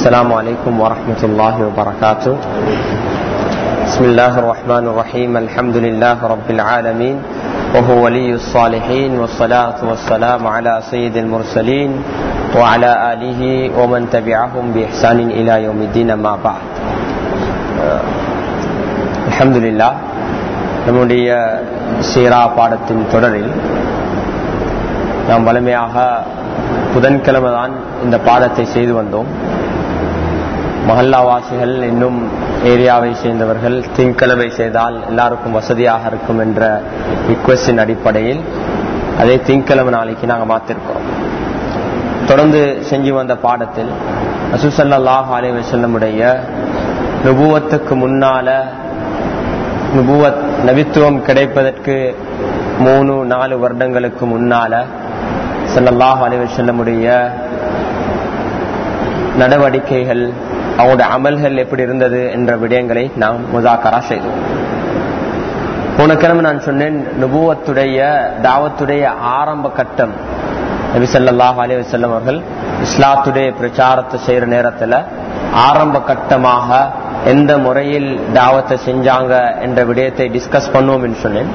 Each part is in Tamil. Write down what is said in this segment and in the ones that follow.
السلام عليكم ورحمة الله وبركاته بسم الله الرحمن الرحيم الحمد لله رب العالمين وهو ولي الصالحين والصلاة والسلام على سيد المرسلين وعلى آله ومن تبعهم بإحسان إلى يوم الدين ما بعد الحمد لله நம்முடைய சீரா பாடத்தின் தொடரில் நாம் வலிமையாக புதன்கிழமை தான் இந்த பாடத்தை செய்து வந்தோம் மஹல்லாவாசிகள் இன்னும் ஏரியாவை சேர்ந்தவர்கள் திங்கிழமை செய்தால் எல்லாருக்கும் வசதியாக இருக்கும் என்ற ரிக்வஸ்டின் அடிப்படையில் அதே திங்கிழமை நாளைக்கு நாங்கள் மாத்திருக்கிறோம் தொடர்ந்து செஞ்சு வந்த பாடத்தில் அசுசல்லாஹ் அலி வசல்லமுடைய நுபுவத்துக்கு முன்னால நுபுவத் நபித்துவம் கிடைப்பதற்கு மூணு நாலு வருடங்களுக்கு முன்னால சல்லல்லாஹ் அலி வசல்லமுடைய நடவடிக்கைகள் அவங்களுடைய அமல்கள் எப்படி இருந்தது என்ற விடயங்களை நாம் முதாக்கரா செய்தோம் போன கிழமை நான் சொன்னேன் நுபுவத்துடைய தாவத்துடைய ஆரம்ப கட்டம் நபி சல்லாஹ் அலி வசல்லம் அவர்கள் இஸ்லாத்துடைய பிரச்சாரத்தை செய்யற நேரத்துல ஆரம்ப கட்டமாக எந்த முறையில் தாவத்தை செஞ்சாங்க என்ற விடயத்தை டிஸ்கஸ் பண்ணுவோம் என்று சொன்னேன்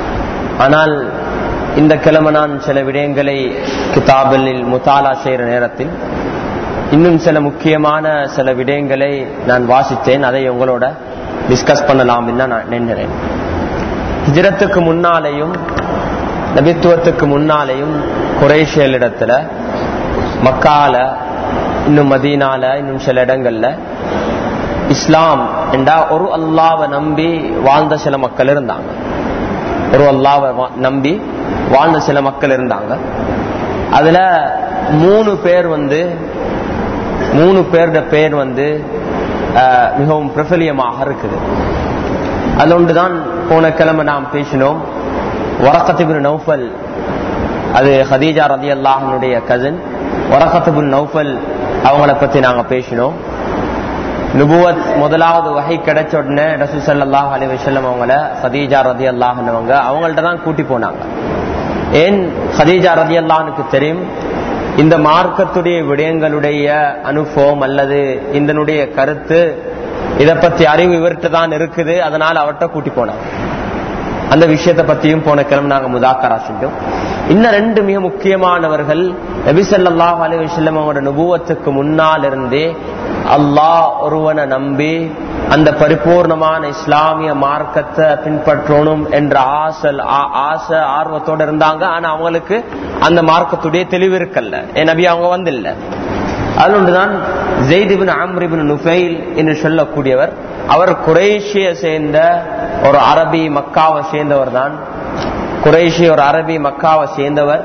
ஆனால் இந்த கிழமை நான் சில விடயங்களை கிதாபில் முத்தாலா செய்யற நேரத்தில் இன்னும் சில முக்கியமான சில விடயங்களை நான் வாசித்தேன் அதை உங்களோட டிஸ்கஸ் பண்ணலாம் நான் நினைக்கிறேன் ஹிஜரத்துக்கு முன்னாலேயும் நபித்துவத்துக்கு முன்னாலேயும் குரேஷியலிடத்துல மக்கால இன்னும் மதீனால இன்னும் சில இடங்கள்ல இஸ்லாம் என்றா ஒரு அல்லாவை நம்பி வாழ்ந்த சில மக்கள் இருந்தாங்க ஒரு அல்லாவை நம்பி வாழ்ந்த சில மக்கள் இருந்தாங்க அதுல மூணு பேர் வந்து மூணு பேருட பேர் வந்து மிகவும் பிரபலியமாக இருக்குது அது ஒன்றுதான் போன கிழமை நாம் பேசினோம் வரக்கத்துபின் நௌஃபல் அது ஹதீஜா ரதி அல்லாஹனுடைய கசின் வரக்கத்துபின் நௌஃபல் அவங்கள பத்தி நாங்க பேசினோம் நுபுவத் முதலாவது வகை கிடைச்ச உடனே ரசூ சல்லாஹ் அலி வசல்லம் அவங்கள ஹதீஜா ரதி அல்லாஹ்னவங்க அவங்கள்ட்ட தான் கூட்டி போனாங்க ஏன் ஹதீஜா ரதி அல்லாஹனுக்கு தெரியும் இந்த மார்க்கத்துடைய விடயங்களுடைய அனுபவம் அல்லது இதனுடைய கருத்து இதை பத்தி அறிவு இவர்கிட்ட தான் இருக்குது அதனால அவர்கிட்ட கூட்டி போனாங்க அந்த விஷயத்தை பத்தியும் போன கிழமை நாங்க முதாக்கரா செஞ்சோம் இன்னும் ரெண்டு மிக முக்கியமானவர்கள் நபிசல்லாஹ் அலி வசல்லம் அவங்களோட நுபுவத்துக்கு முன்னால் இருந்தே அல்லாஹ் ஒருவனை நம்பி அந்த பரிபூர்ணமான இஸ்லாமிய மார்க்கத்தை பின்பற்றணும் என்ற ஆசல் ஆசை ஆர்வத்தோட இருந்தாங்க ஆனா அவங்களுக்கு அந்த மார்க்கத்துடைய தெளிவு இருக்கல்ல என் நபி அவங்க வந்து இல்ல அது ஒன்றுதான் ஜெய்திபின் ஆம்ரிபின் நுஃபைல் என்று சொல்லக்கூடியவர் அவர் குரேஷிய சேர்ந்த ஒரு அரபி மக்காவை சேர்ந்தவர் தான் குரேஷிய ஒரு அரபி மக்காவை சேர்ந்தவர்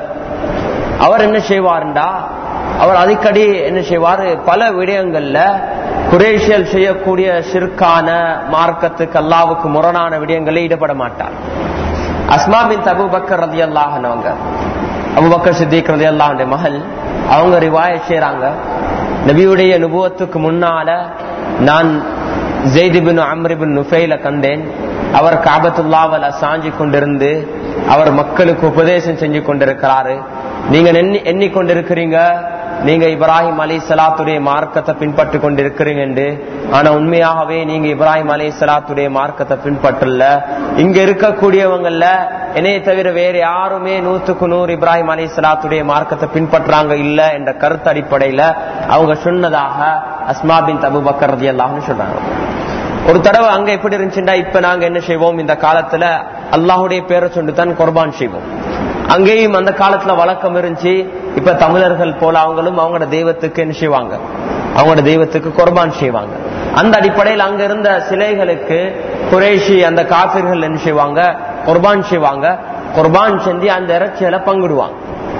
அவர் என்ன செய்வார்டா அவர் அடிக்கடி என்ன செய்வார் பல விடயங்கள்ல குரேஷியல் செய்யக்கூடிய சிற்கான மார்க்கத்துக்கு அல்லாவுக்கு முரணான விடயங்களில் ஈடுபட மாட்டார் அஸ்மா பின் அபு பக்கர் ரதி அல்லாஹனவங்க அபுபக்கர் சித்திக் ரதி அல்லாஹுடைய மகள் அவங்க ரிவாய செய்யறாங்க நபியுடைய நுபுவத்துக்கு முன்னால நான் ஜெய்திபின் அம்ரிபின் நுஃபைல கண்டேன் அவர் காபத்துல்லாவல சாஞ்சி கொண்டிருந்து அவர் மக்களுக்கு உபதேசம் செஞ்சு கொண்டிருக்கிறாரு நீங்க எண்ணி எண்ணிக்கொண்டிருக்கிறீங்க நீங்க இப்ராஹிம் அலி சலாத்துடைய மார்க்கத்தை பின்பற்றி கொண்டிருக்கிறீங்க என்று ஆனா உண்மையாகவே நீங்க இப்ராஹிம் அலி சலாத்துடைய மார்க்கத்தை பின்பற்றல இங்க இருக்கக்கூடியவங்கல்ல என்னைய தவிர வேற யாருமே நூத்துக்கு நூறு இப்ராஹிம் அலி சலாத்துடைய மார்க்கத்தை பின்பற்றாங்க இல்ல என்ற கருத்து அடிப்படையில அவங்க சொன்னதாக அஸ்மா பின் தபு பக்கர் ரதி அல்லாஹ்னு சொல்றாங்க ஒரு தடவை அங்க எப்படி இருந்துச்சுன்னா இப்ப நாங்க என்ன செய்வோம் இந்த காலத்துல அல்லாஹுடைய பேரை சொல்லித்தான் குர்பான் செய்வோம் அங்கேயும் அந்த காலத்துல வழக்கம் இருந்துச்சு இப்ப தமிழர்கள் போல அவங்களும் அவங்களோட தெய்வத்துக்கு என்ன செய்வாங்க அவங்களோட தெய்வத்துக்கு குர்பான் செய்வாங்க அந்த அடிப்படையில் அங்க இருந்த சிலைகளுக்கு குரேஷி அந்த காபிர்கள் என்ன செய்வாங்க குர்பான் செய்வாங்க குர்பான் செஞ்சு அந்த இறைச்சியில பங்கிடுவாங்க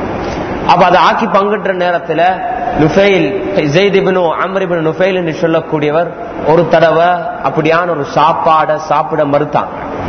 அப்ப அதை ஆக்கி பங்கிடுற நேரத்துல நுஃபைல் ஜெய்திபினு அமரிபின் நுஃபைல் என்று சொல்லக்கூடியவர் ஒரு தடவை அப்படியான ஒரு சாப்பாடை சாப்பிட மறுத்தாங்க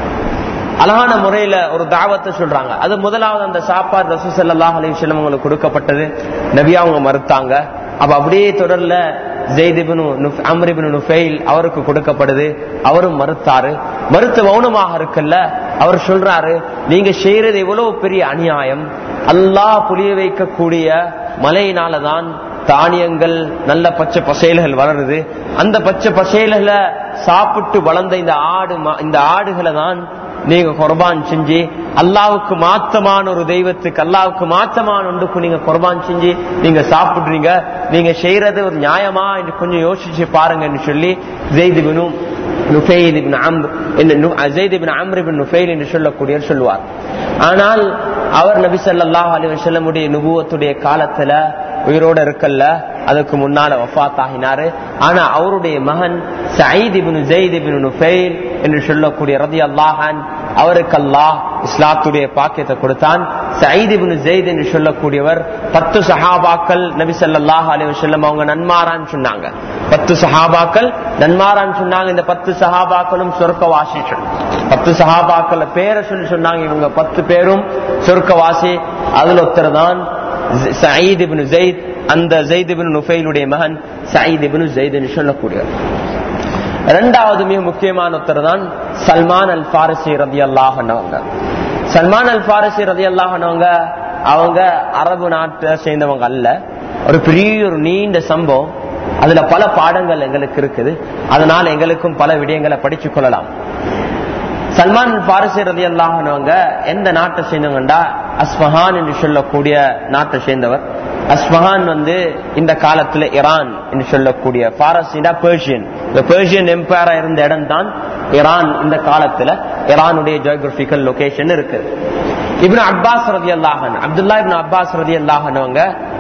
அழகான முறையில ஒரு தாவத்தை சொல்றாங்க அது முதலாவது அந்த சாப்பாடு ரசூ சல்லாஹ் அலிவசல்லம் அவங்களுக்கு கொடுக்கப்பட்டது நபியா அவங்க மறுத்தாங்க அப்ப அப்படியே தொடர்ல ஜெய்திபின் அம்ரிபின் நுஃபைல் அவருக்கு கொடுக்கப்படுது அவரும் மறுத்தாரு மறுத்து மௌனமாக இருக்குல்ல அவர் சொல்றாரு நீங்க செய்யறது எவ்வளவு பெரிய அநியாயம் அல்லாஹ் புரிய வைக்கக்கூடிய மலையினாலதான் தானியங்கள் நல்ல பச்சை பசையல்கள் வளருது அந்த பச்சை பசையல்களை சாப்பிட்டு வளர்ந்த இந்த ஆடு மா- இந்த ஆடுகளை தான் நீங்க குர்பான் செஞ்சு அல்லாவுக்கு மாத்தமான ஒரு தெய்வத்துக்கு அல்லாவுக்கு மாத்தமான ஒன்றுக்கு நீங்க குர்பான் செஞ்சு நீங்க சாப்பிடுறீங்க நீங்க செய்யறது ஒரு நியாயமா என்று கொஞ்சம் யோசிச்சு பாருங்கன்னு சொல்லி ஜெய்து பினும் நுஃபைல் இப்னு அம்ர் என்று நு- ஜெய்த் இப்னு அம்ர் இப்னு நுஃபைல் என்று சொல்லக்கூடியவர் சொல்லுவார் ஆனால் அவர் நபி ஸல்லல்லாஹு அலைஹி வஸல்லமுடைய நுபுவத்துடைய காலத்துல உயிரோட இருக்கல்ல அதுக்கு முன்னால வஃபாத் ஆகினாரு ஆனா அவருடைய மகன் Saeed ibn Zaid ibn Nufail என்று சொல்லக்கூடிய ரலியல்லாஹு அன் அவருக்கு அல்லாஹ் இஸ்லாத்துடைய பாக்கியத்தை கொடுத்தான் சயீத் இப்னு ஜெயித் என்று சொல்லக்கூடியவர் பத்து சஹாபாக்கள் நபி ஸல்லல்லாஹு அலைஹி வஸல்லம் அவங்க நன்மாரான்னு சொன்னாங்க பத்து சஹாபாக்கள் நன்மாரான்னு சொன்னாங்க இந்த பத்து சஹாபாக்களும் சொர்க்கவாசிகள் பத்து சஹாபாக்கள் பேரை சொல்லி சொன்னாங்க இவங்க பத்து பேரும் சொர்க்கவாசி அதுல ஒருத்தர் தான் சயீத் இப்னு ஜெயித் அந்த ஜெயித் இப்னு நுஃபைலுடைய மகன் சயீத் இப்னு ஜெயித் என்று சொல்லக்கூடியவர் இரண்டாவது மிக முக்கியமான ஒருத்தர் தான் சல்மான் அல் ஃபாரிசி ரதி அல்லாஹனவங்க சல்மான் அல் ஃபாரிசி ரதி அல்லாஹனவங்க அவங்க அரபு நாட்டை சேர்ந்தவங்க அல்ல ஒரு பெரிய ஒரு நீண்ட சம்பவம் அதுல பல பாடங்கள் எங்களுக்கு இருக்குது அதனால எங்களுக்கும் பல விடயங்களை படிச்சு கொள்ளலாம் சல்மான் பாரசி ரதி அல்லாஹனவங்க எந்த நாட்டை சேர்ந்தவங்கண்டா அஸ்மஹான் என்று சொல்லக்கூடிய நாட்டை சேர்ந்தவர் அஸ்மஹான் வந்து இந்த காலத்துல ஈரான் என்று சொல்லக்கூடிய பாரசினா பெர்ஷியன் இந்த பெர்ஷியன் எம்பையரா இருந்த இடம் தான் ஈரான் இந்த காலத்துல ஈரானுடைய ஜியோகிராபிக்கல் லொகேஷன் இருக்கு இப்னு அப்பாஸ் ரதி அல்லாஹன் அப்துல்லா இப்னு அப்பாஸ் ரதி அல்லாஹனவங்க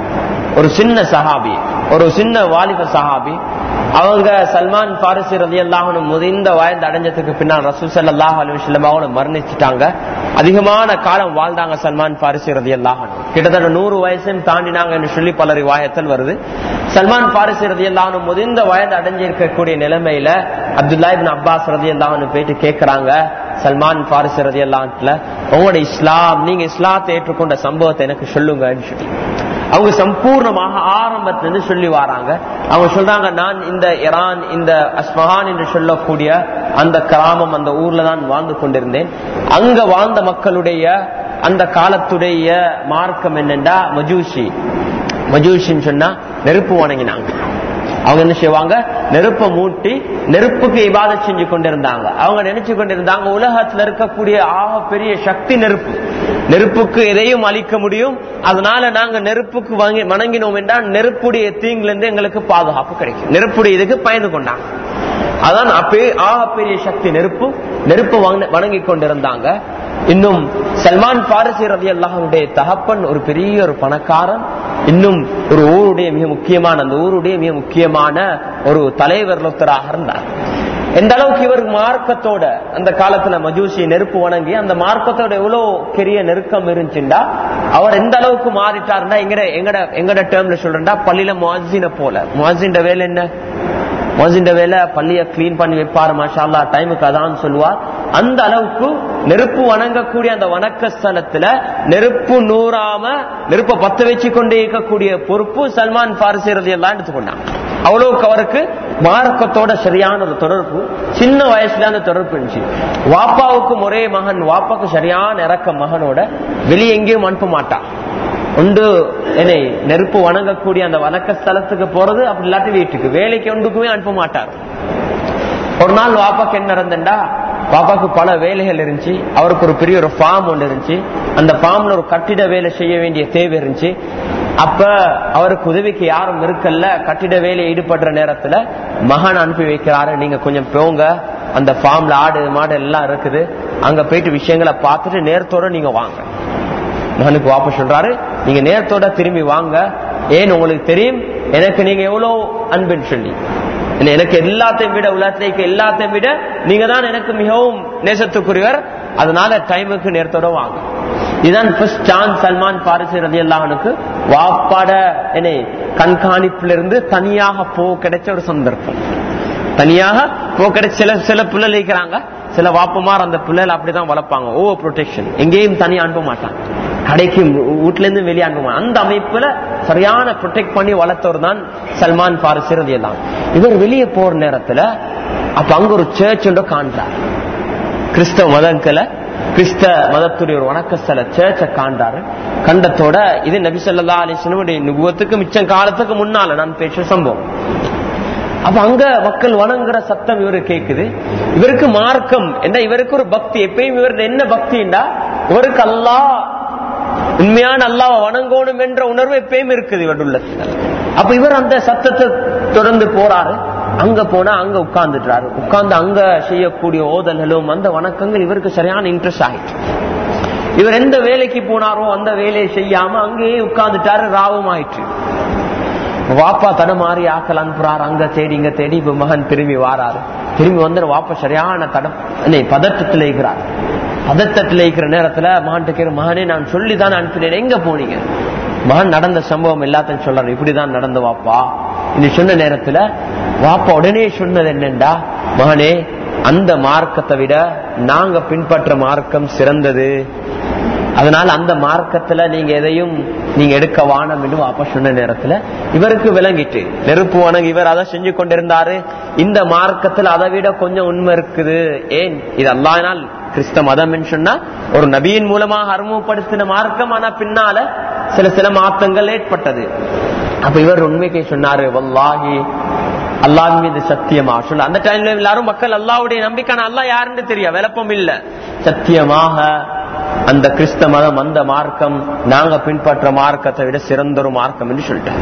ஒரு சின்ன சஹாபி ஒரு சின்ன வாலிப சஹாபி அவங்க சல்மான் பாரிசி ரதி அல்லாஹனும் முதிர்ந்த வயது அடைஞ்சதுக்கு பின்னால் ரசூல் சல்லாஹ் அலுவலம் அவங்க மரணிச்சுட்டாங்க அதிகமான காலம் வாழ்ந்தாங்க சல்மான் பாரிசி ரதி அல்லாஹன் கிட்டத்தட்ட நூறு வயசுன்னு தாண்டினாங்கன்னு சொல்லி பல ரிவாயத்தில் வருது சல்மான் பாரிசி ரதி அல்லாஹனும் முதிர்ந்த வயது அடைஞ்சிருக்கக்கூடிய நிலைமையில அப்துல்லா இப்னு அப்பாஸ் ரதி அல்லாஹனு போயிட்டு கேட்கிறாங்க சல்மான் பாரிசி ரதி அல்லாஹ்ல உங்களோட இஸ்லாம் நீங்க இஸ்லாத்தை ஏற்றுக்கொண்ட சம்பவத்தை எனக்கு சொல்லுங்கன்னு சொல்லி அவங்க சம்பூர்ணமாக ஆரம்பத்திலிருந்து சொல்லி வராங்க அவங்க சொல்றாங்க நான் இந்த இரான் இந்த அஸ்மஹான் என்று சொல்லக்கூடிய அந்த கிராமம் அந்த ஊர்ல தான் வாழ்ந்து கொண்டிருந்தேன் அங்க வாழ்ந்த மக்களுடைய அந்த காலத்துடைய மார்க்கம் என்னண்டா மஜூசி மஜூசின்னு சொன்னா நெருப்பு வணங்கினாங்க அவங்க என்ன செய்வாங்க நெருப்பை மூட்டி நெருப்புக்கு இபாதத் செஞ்சு கொண்டிருந்தாங்க அவங்க நினைச்சு கொண்டிருந்தாங்க உலகத்துல இருக்கக்கூடிய ஆக பெரிய சக்தி நெருப்பு நெருப்புக்கு எதையும் அழிக்க முடியும் அதனால நாங்க நெருப்புக்கு வாங்கி வணங்கினோம் என்றால் நெருப்புடைய தீங்குல இருந்து எங்களுக்கு பாதுகாப்பு கிடைக்கும் நெருப்புடைய இதுக்கு பயந்து கொண்டாங்க அதான் அப்பே ஆக பெரிய சக்தி நெருப்பு நெருப்பு வணங்க- வணங்கி கொண்டிருந்தாங்க இன்னும் சல்மான் பாரசி ரதி அல்லாஹனுடைய தகப்பன் ஒரு பெரிய ஒரு பணக்காரன் இன்னும் ஒரு ஊருடைய மிக முக்கியமான அந்த ஊருடைய மிக முக்கியமான ஒரு தலைவர் ஒருத்தராக இருந்தார் எந்த அளவுக்கு இவர் மார்க்கத்தோட அந்த காலத்துல மஜூசி நெருப்பு வணங்கி அந்த மார்க்கத்தோட எவ்வளவு பெரிய நெருக்கம் இருந்துச்சுண்டா அவர் எந்த அளவுக்கு மாறிட்டாருன்னா எங்கட எங்கட எங்கட டேர்ம்ல சொல்றா பள்ளியில முவாசின போல முவாசின் வேலை என்ன மோசிண்ட வேலை பள்ளிய கிளீன் பண்ணி வைப்பாரு மாஷா அல்லா டைமுக்கு அதான் சொல்லுவார் அந்த அளவுக்கு நெருப்பு வணங்கக்கூடிய அந்த வணக்க ஸ்தலத்துல நெருப்பு நூறாம நெருப்பை பத்த வச்சு கொண்டே இருக்கக்கூடிய பொறுப்பு சல்மான் பாரிசி ரதி எல்லாம் எடுத்துக்கொண்டான் அவ்வளவுக்கு அவருக்கு மார்க்கத்தோட சரியான ஒரு தொடர்பு சின்ன வயசுல அந்த தொடர்பு இருந்துச்சு வாப்பாவுக்கும் ஒரே மகன் வாப்பாக்கு சரியான இறக்க மகனோட வெளியே எங்கேயும் அனுப்ப மாட்டான் உண்டு என்னை நெருப்பு வணங்கக்கூடிய அந்த வணக்க ஸ்தலத்துக்கு போறது அப்படி இல்லாட்டி வீட்டுக்கு வேலைக்கு ஒன்றுக்குமே அனுப்ப மாட்டார் ஒரு நாள் வாப்பாக்கு என்ன நடந்தண்டா பாப்பாக்கு பல வேலைகள் இருந்துச்சு அவருக்கு ஒரு பெரிய ஒரு ஃபார்ம் ஒன்று இருந்துச்சு அந்த ஃபார்ம்ல ஒரு கட்டிட வேலை செய்ய வேண்டிய தேவை இருந்துச்சு அப்ப அவருக்கு உதவிக்கு யாரும் இருக்கல்ல கட்டிட வேலையை ஈடுபடுற நேரத்துல மகன் அனுப்பி வைக்கிறாரு நீங்க கொஞ்சம் போங்க அந்த ஃபார்ம்ல ஆடு மாடு எல்லாம் இருக்குது அங்க போயிட்டு விஷயங்களை பார்த்துட்டு நேரத்தோட நீங்க வாங்க மகனுக்கு வாப்பஸ் சொல்றாரு நீங்க நேரத்தோட திரும்பி வாங்க ஏன் உங்களுக்கு தெரியும் எனக்கு நீங்க எவ்வளவு அன்புன்னு சொல்லி இல்ல எனக்கு எல்லாத்தையும் விட உலகத்துல இருக்க எல்லாத்தையும் விட நீங்க தான் எனக்கு மிகவும் நேசத்துக்குரியவர் அதனால டைமுக்கு நேரத்தோட வாங்க இதுதான் ஃபர்ஸ்ட் சான்ஸ் சல்மான் பாரிசி ரதி அல்லாஹனுக்கு வாப்பாட என்னை கண்காணிப்புல இருந்து தனியாக போ கிடைச்ச ஒரு சந்தர்ப்பம் தனியாக போ கிடைச்ச சில சில பிள்ளைகள் இருக்கிறாங்க சில வாப்பமார் அந்த பிள்ளைகள் அப்படிதான் வளர்ப்பாங்க ஓவர் ப்ரொடெக்ஷன் எங்கேயும் தனியா அனுப்ப மாட்டாங்க கடைக்கு வீட்டுல இருந்து வெளியே அனுப்ப மாட்டாங்க. அந்த அமைப்புல சரியான ப்ரொடெக்ட் பண்ணி வளர்த்தவர் தான் சல்மான் பாரிசி ரதி எல்லாம் இவர் வெளியே போற நேரத்துல அப்ப அங்க ஒரு சர்ச் ஒன்று காண்றார் கிறிஸ்தவ மதங்களை கிறிஸ்த மதத்துடைய ஒரு வணக்கஸ்தல சேர்ச்ச காண்டாரு கண்டத்தோட இது நபி சொல்லா அலிஸ்லமுடைய நுபுவத்துக்கு மிச்சம் காலத்துக்கு முன்னால நான் பேச சம்பவம் அப்ப அங்க மக்கள் வணங்குற சத்தம் இவரு கேக்குது இவருக்கு மார்க்கம் என்ன இவருக்கு ஒரு பக்தி எப்பயும் இவருக்கு என்ன பக்திண்டா இவருக்கு அல்லா உண்மையான அல்லாவை வணங்கணும் என்ற உணர்வு எப்பயும் இருக்குது இவருள்ள அப்ப இவர் அந்த சத்தத்தை தொடர்ந்து போறாரு அங்க போனா அங்க உட்கார்ந்துட்டாரு உட்கார்ந்து அங்க செய்யக்கூடிய ஓதல்களும் அந்த வணக்கங்கள் இவருக்கு சரியான இன்ட்ரெஸ்ட் ஆயிட்டு இவர் எந்த வேலைக்கு போனாரோ அந்த வேலையை செய்யாம அங்கேயே உட்கார்ந்துட்டாரு ராவும் ஆயிற்று வாப்பா தன மாறி ஆக்கல் அனுப்புறாரு அங்க தேடி இங்க தேடி இப்ப மகன் திரும்பி வாராரு திரும்பி வந்து வாப்பா சரியான தடம் பதட்டத்தில் இருக்கிறார் பதட்டத்தில் இருக்கிற நேரத்துல மகன் கேட்கிற மகனே நான் சொல்லிதான் அனுப்பினேன் எங்க போனீங்க மகன் நடந்த சம்பவம் எல்லாத்தையும் சொல்றாரு இப்படிதான் நடந்த வாப்பா இது சொன்ன நேரத்துல வாப்பா உடனே சொன்னது என்னண்டா மகனே அந்த மார்க்கத்தை விட நாங்க பின்பற்ற மார்க்கம் சிறந்தது அதனால அந்த மார்க்கத்துல நீங்க எதையும் நீங்க எடுக்க வானம் என்று வாப்பா சொன்ன நேரத்துல இவருக்கு விளங்கிட்டு நெருப்பு வணங்கி இவர் அதை செஞ்சு கொண்டிருந்தாரு இந்த மார்க்கத்துல அதை விட கொஞ்சம் உண்மை இருக்குது ஏன் இது அல்லானால் கிறிஸ்த மதம் சொன்னா ஒரு நபியின் மூலமாக அறிமுகப்படுத்தின மார்க்கம் ஆனா பின்னால சில சில மாற்றங்கள் ஏற்பட்டது அப்ப இவர் உண்மைக்கு சொன்னாரு வல்லாஹி அல்லாஹ் மீது சத்தியமா சொல்ல அந்த டைம்ல எல்லாரும் மக்கள் அல்லாவுடைய நம்பிக்கை அல்லா யாருன்னு தெரியும் விளப்பம் இல்ல சத்தியமாக அந்த கிறிஸ்த மதம் அந்த மார்க்கம் நாங்க பின்பற்ற மார்க்கத்தை விட சிறந்த ஒரு மார்க்கம் என்று சொல்லிட்டாரு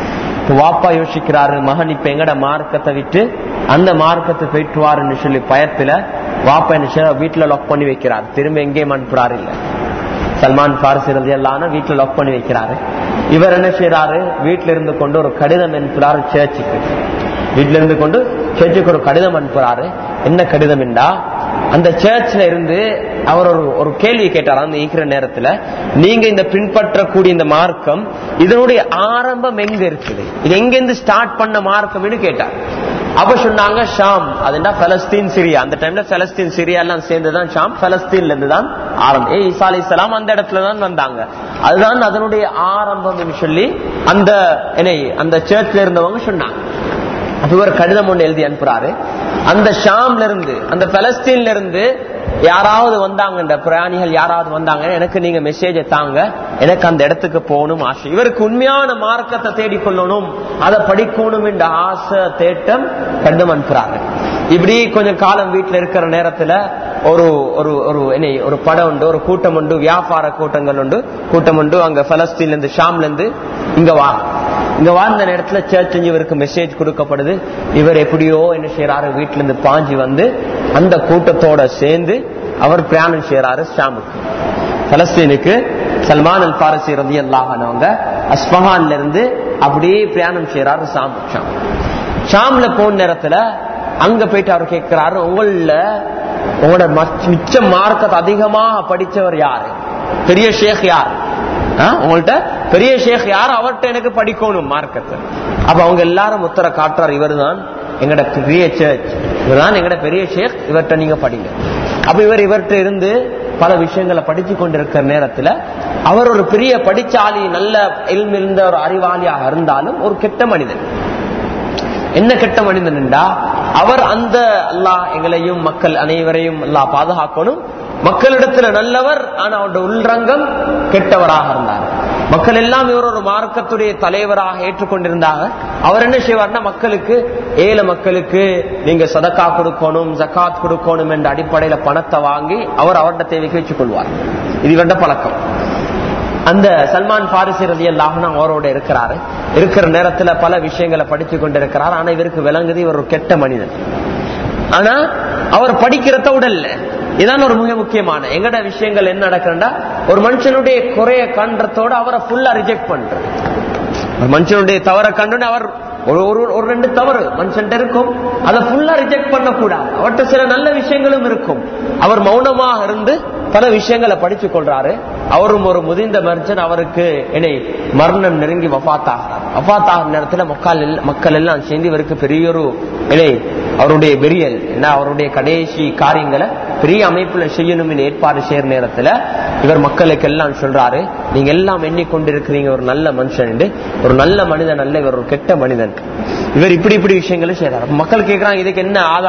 வாப்பா யோசிக்கிறாரு மகன் இப்ப எங்கட மார்க்கத்தை விட்டு அந்த மார்க்கத்தை போயிட்டுவாருன்னு சொல்லி பயத்துல வாப்பா என்ன வீட்டுல லாக் பண்ணி வைக்கிறார் திரும்ப எங்கேயும் அனுப்புறாரு இல்ல சல்மான் பாரசி எல்லாம் வீட்டுல லாக் பண்ணி வைக்கிறாரு இவர் என்ன செய்யறாரு வீட்டுல இருந்து கொண்டு ஒரு கடிதம் அனுப்புறாரு சேர்ச்சுக்கு வீட்டுல இருந்து கொண்டு சேர்ச்சுக்கு ஒரு கடிதம் அனுப்புறாரு என்ன கடிதம் என்றா அந்த சர்ச்ல இருந்து அவர் ஒரு ஒரு கேள்வி கேட்டார் அந்த ஈக்கிற நேரத்துல நீங்க இந்த பின்பற்றக்கூடிய இந்த மார்க்கம் இதனுடைய ஆரம்பம் எங்க இருக்குது இது எங்கிருந்து ஸ்டார்ட் பண்ண மார்க்கம்னு கேட்டார் அப்ப சொன்னாங்க ஷாம் அதுண்டா பலஸ்தீன் சிரியா அந்த டைம்ல பலஸ்தீன் சிரியா எல்லாம் சேர்ந்துதான் ஷாம் பலஸ்தீன்ல இருந்து தான் ஆரம்பம் ஏ இசா அலி இஸ்லாம் அந்த இடத்துல தான் வந்தாங்க அதுதான் அதனுடைய ஆரம்பம் சொல்லி அந்த என்னை அந்த சர்ச்ல இருந்தவங்க சொன்னாங்க அப்ப இவர் கடிதம் ஒன்று எழுதி அனுப்புறாரு அந்த ஷாம்ல இருந்து அந்த பலஸ்தீன்ல இருந்து யாராவது வந்தாங்க பிரயாணிகள் யாராவது வந்தாங்க எனக்கு நீங்க மெசேஜ தாங்க எனக்கு அந்த இடத்துக்கு போகணும் ஆசை இவருக்கு உண்மையான மார்க்கத்தை தேடிக்கொள்ளணும் அதை படிக்கணும் என்ற ஆசை தேட்டம் கடிதம் அனுப்புறாங்க இப்படி கொஞ்சம் காலம் வீட்டுல இருக்கிற நேரத்துல ஒரு ஒரு ஒரு என்ன ஒரு படம் உண்டு ஒரு கூட்டம் உண்டு வியாபார கூட்டங்கள் உண்டு கூட்டம் உண்டு அங்க பலஸ்தீன்ல இருந்து ஷாம்ல இருந்து இங்க வா இங்க வாழ்ந்த நேரத்துல சர்ச் இவருக்கு மெசேஜ் கொடுக்கப்படுது இவர் எப்படியோ என்ன செய்யறாரு வீட்டுல இருந்து பாஞ்சி வந்து அந்த கூட்டத்தோட சேர்ந்து அவர் பிரயாணம் செய்யறாரு ஷாமுக்கு பலஸ்தீனுக்கு சல்மான் அல் பாரசி ரதி அல்லாஹனவங்க அஸ்பஹான்ல இருந்து அப்படியே பிரயாணம் செய்யறாரு ஷாம் ஷாம் ஷாம்ல போன நேரத்துல அங்க போயிட்டு அவர் கேட்கிறாரு உங்கள உங்களோட மிச்ச மார்க்கத்தை அதிகமாக படிச்சவர் யாரு பெரிய ஷேக் யார் உங்கள்ட்ட பெரிய ஷேக் யார் அவர்கிட்ட எனக்கு படிக்கணும் மார்க்கத்தை அப்ப அவங்க எல்லாரும் உத்தர காட்டுறார் இவர் தான் எங்கட பெரிய சர்ச் இவர் தான் எங்கட பெரிய ஷேக் இவர்கிட்ட நீங்க படிங்க அப்ப இவர் இவர்கிட்ட இருந்து பல விஷயங்களை படிச்சு கொண்டிருக்கிற நேரத்துல அவர் ஒரு பெரிய படிச்சாலி நல்ல இருந்த ஒரு அறிவாளியாக இருந்தாலும் ஒரு கெட்ட மனிதன் என்ன கெட்ட மனிதன் என்றா அவர் அந்த அல்லாஹ் எங்களையும் மக்கள் அனைவரையும் அல்லாஹ் பாதுகாக்கணும் மக்களிடத்துல நல்லவர் ஆனா அவருடைய உள்ரங்கம் கெட்டவராக இருந்தார் மக்கள் எல்லாம் இவர் ஒரு மார்க்கத்துடைய தலைவராக ஏற்றுக்கொண்டிருந்தாங்க அவர் என்ன செய்வார்னா மக்களுக்கு ஏழை மக்களுக்கு நீங்க சதக்கா கொடுக்கணும் ஜக்காத் கொடுக்கணும் என்ற அடிப்படையில பணத்தை வாங்கி அவர் அவருடைய தேவைக்கு வச்சுக் கொள்வார் இது இவருடைய பழக்கம் அந்த சல்மான் பாரிசி ரதி அல்லாஹும் அவரோட இருக்கிறாரு இருக்கிற நேரத்துல பல விஷயங்களை படிச்சு கொண்டிருக்கிறார் ஆனா இவருக்கு விளங்குது இவர் ஒரு கெட்ட மனிதன் ஆனா அவர் படிக்கிறத உடல்ல இதான் ஒரு மிக முக்கியமான எங்கட விஷயங்கள் என்ன நடக்கிறா ஒரு மனுஷனுடைய குறைய கண்டத்தோட அவரை ஃபுல்லா ரிஜெக்ட் பண்றது ஒரு மனுஷனுடைய தவற கண்டு அவர் ஒரு ஒரு ஒரு ரெண்டு தவறு மனுஷன் இருக்கும் அதை ஃபுல்லா ரிஜெக்ட் பண்ணக்கூடாது அவர்கிட்ட சில நல்ல விஷயங்களும் இருக்கும் அவர் மௌனமாக இருந்து பல விஷயங்களை படிச்சு கொள்றாரு அவரும் ஒரு முதிர்ந்த மனுஷன் அவருக்கு என்னை மரணம் நெருங்கி வஃத்தாகிறார் வஃத்தாகிற நேரத்தில் மக்கள் மக்கள் எல்லாம் சேர்ந்து இவருக்கு பெரிய ஒரு இணை அவருடைய வெறியல் என்ன அவருடைய கடைசி காரியங்களை பெரிய அமைப்புல செய்யணும் ஏற்பாடு செய்யற நேரத்துல இவர் மக்களுக்கு எல்லாம் சொல்றாரு நீங்க எல்லாம் எண்ணிக்கொண்டிருக்கிறீங்க ஒரு நல்ல மனுஷன் ஒரு நல்ல மனிதன் அல்ல இவர் ஒரு கெட்ட மனிதன் இவர் இப்படி இப்படி விஷயங்களை செய்யறாரு மக்கள் கேட்கறாங்க இதுக்கு என்ன ஆதாரம்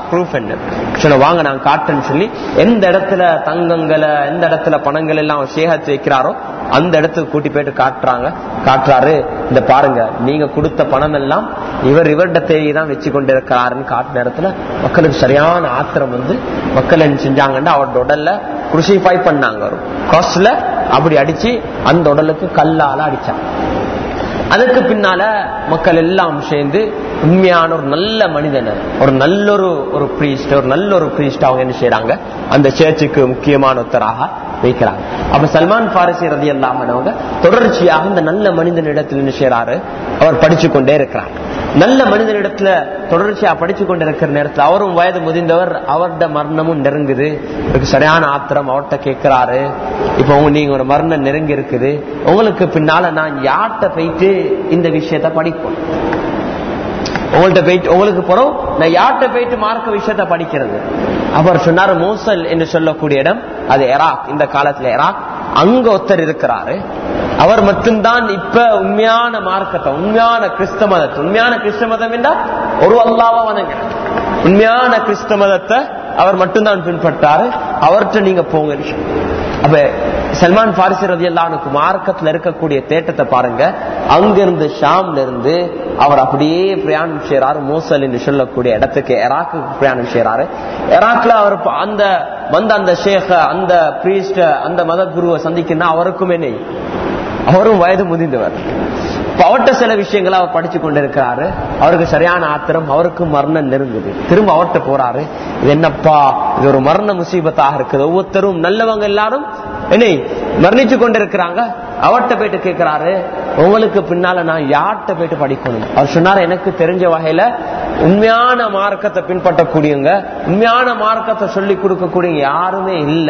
ப்ரூஃப் என்ன சொல்ல வாங்க நான் காட்டுன்னு சொல்லி எந்த இடத்துல தங்கங்களை எந்த இடத்துல பணங்கள் எல்லாம் அவர் சேகரித்து வைக்கிறாரோ அந்த இடத்துக்கு கூட்டி போயிட்டு காட்டுறாங்க காட்டுறாரு இந்த பாருங்க நீங்க கொடுத்த பணம் எல்லாம் இவர் இவர்கிட்ட தேடி தான் வச்சு கொண்டு இருக்கிறாருன்னு காட்டின இடத்துல மக்களுக்கு சரியான ஆத்திரம் வந்து மக்கள் என்ன செஞ்சாங்கன்னா அவரோட உடல்ல குருசிஃபை பண்ணாங்க ஒரு காஸ்ட்ல அப்படி அடிச்சு அந்த உடலுக்கு கல்லால அடிச்சாங்க அதுக்கு பின்னால மக்கள் எல்லாம் சேர்ந்து உண்மையான ஒரு நல்ல மனிதன் ஒரு நல்ல ஒரு ஒரு பிரீஸ்ட் ஒரு நல்ல ஒரு பிரீஸ்ட் அவங்க என்ன செய்யறாங்க அந்த சேர்ச்சுக்கு முக்கியமான ஒருத்தராக வைக்கிறாங்க அப்ப சல்மான் பாரசி ரதி அல்லாமனவங்க தொடர்ச்சியாக இந்த நல்ல மனிதனிடத்தில் என்ன செய்யறாரு அவர் படிச்சு கொண்டே இருக்கிறார் நல்ல மனிதனிடத்துல தொடர்ச்சியா படிச்சு கொண்டு இருக்கிற நேரத்துல அவரும் வயது முதிர்ந்தவர் அவரோட மரணமும் நெருங்குது இவருக்கு சரியான ஆத்திரம் அவர்கிட்ட கேட்கிறாரு இப்ப உங்க நீங்க ஒரு மரணம் நெருங்கி இருக்குது உங்களுக்கு பின்னால நான் யார்கிட்ட போயிட்டு இந்த விஷயத்த படிப்போம் உங்கள்ட்ட போயிட்டு உங்களுக்கு போறோம் நான் யார்கிட்ட போயிட்டு மார்க்க விஷயத்த படிக்கிறது அவர் சொன்னாரு மோசல் என்று சொல்லக்கூடிய இடம் அது எராக் இந்த காலத்துல எராக் அங்க ஒருத்தர் இருக்கிறாரு அவர் மட்டும்தான் இப்ப உண்மையான மார்க்கத்தை உண்மையான கிறிஸ்த மதத்தை உண்மையான கிறிஸ்த மதம் என்றால் ஒரு அல்லாவா வணங்க உண்மையான கிறிஸ்த மதத்தை அவர் மட்டும்தான் பின்பற்றாரு அவர்கிட்ட நீங்க போங்க அப்ப சல்மான் பாரிசி ரதி அல்லானுக்கு மார்க்கத்துல இருக்கக்கூடிய தேட்டத்தை பாருங்க அங்கிருந்து ஷாம்ல இருந்து அவர் அப்படியே பிரயாணம் செய்யறாரு மோசல் என்று சொல்லக்கூடிய இடத்துக்கு எராக்கு பிரயாணம் செய்யறாரு எராக்ல அவர் அந்த வந்த அந்த ஷேக அந்த பிரீஸ்ட அந்த மத குருவை சந்திக்கணும் அவருக்கும் என்ன அவரும் வயது முதிர்ந்தவர் அவர்கிட்ட சில விஷயங்களை அவர் படிச்சு கொண்டிருக்கிறாரு அவருக்கு சரியான ஆத்திரம் அவருக்கு மரணம் நெருங்குது திரும்ப அவர்கிட்ட போறாரு இது என்னப்பா இது ஒரு மரண முசீபத்தாக இருக்குது ஒவ்வொருத்தரும் நல்லவங்க எல்லாரும் என்ன மரணிச்சு கொண்டிருக்கிறாங்க அவர்கிட்ட போயிட்டு கேட்கிறாரு உங்களுக்கு பின்னால நான் யார்கிட்ட போயிட்டு படிக்கணும் அவர் சொன்னாரு எனக்கு தெரிஞ்ச வகையில உண்மையான மார்க்கத்தை பின்பற்றக்கூடியவங்க உண்மையான மார்க்கத்தை சொல்லி கொடுக்கக்கூடிய யாருமே இல்ல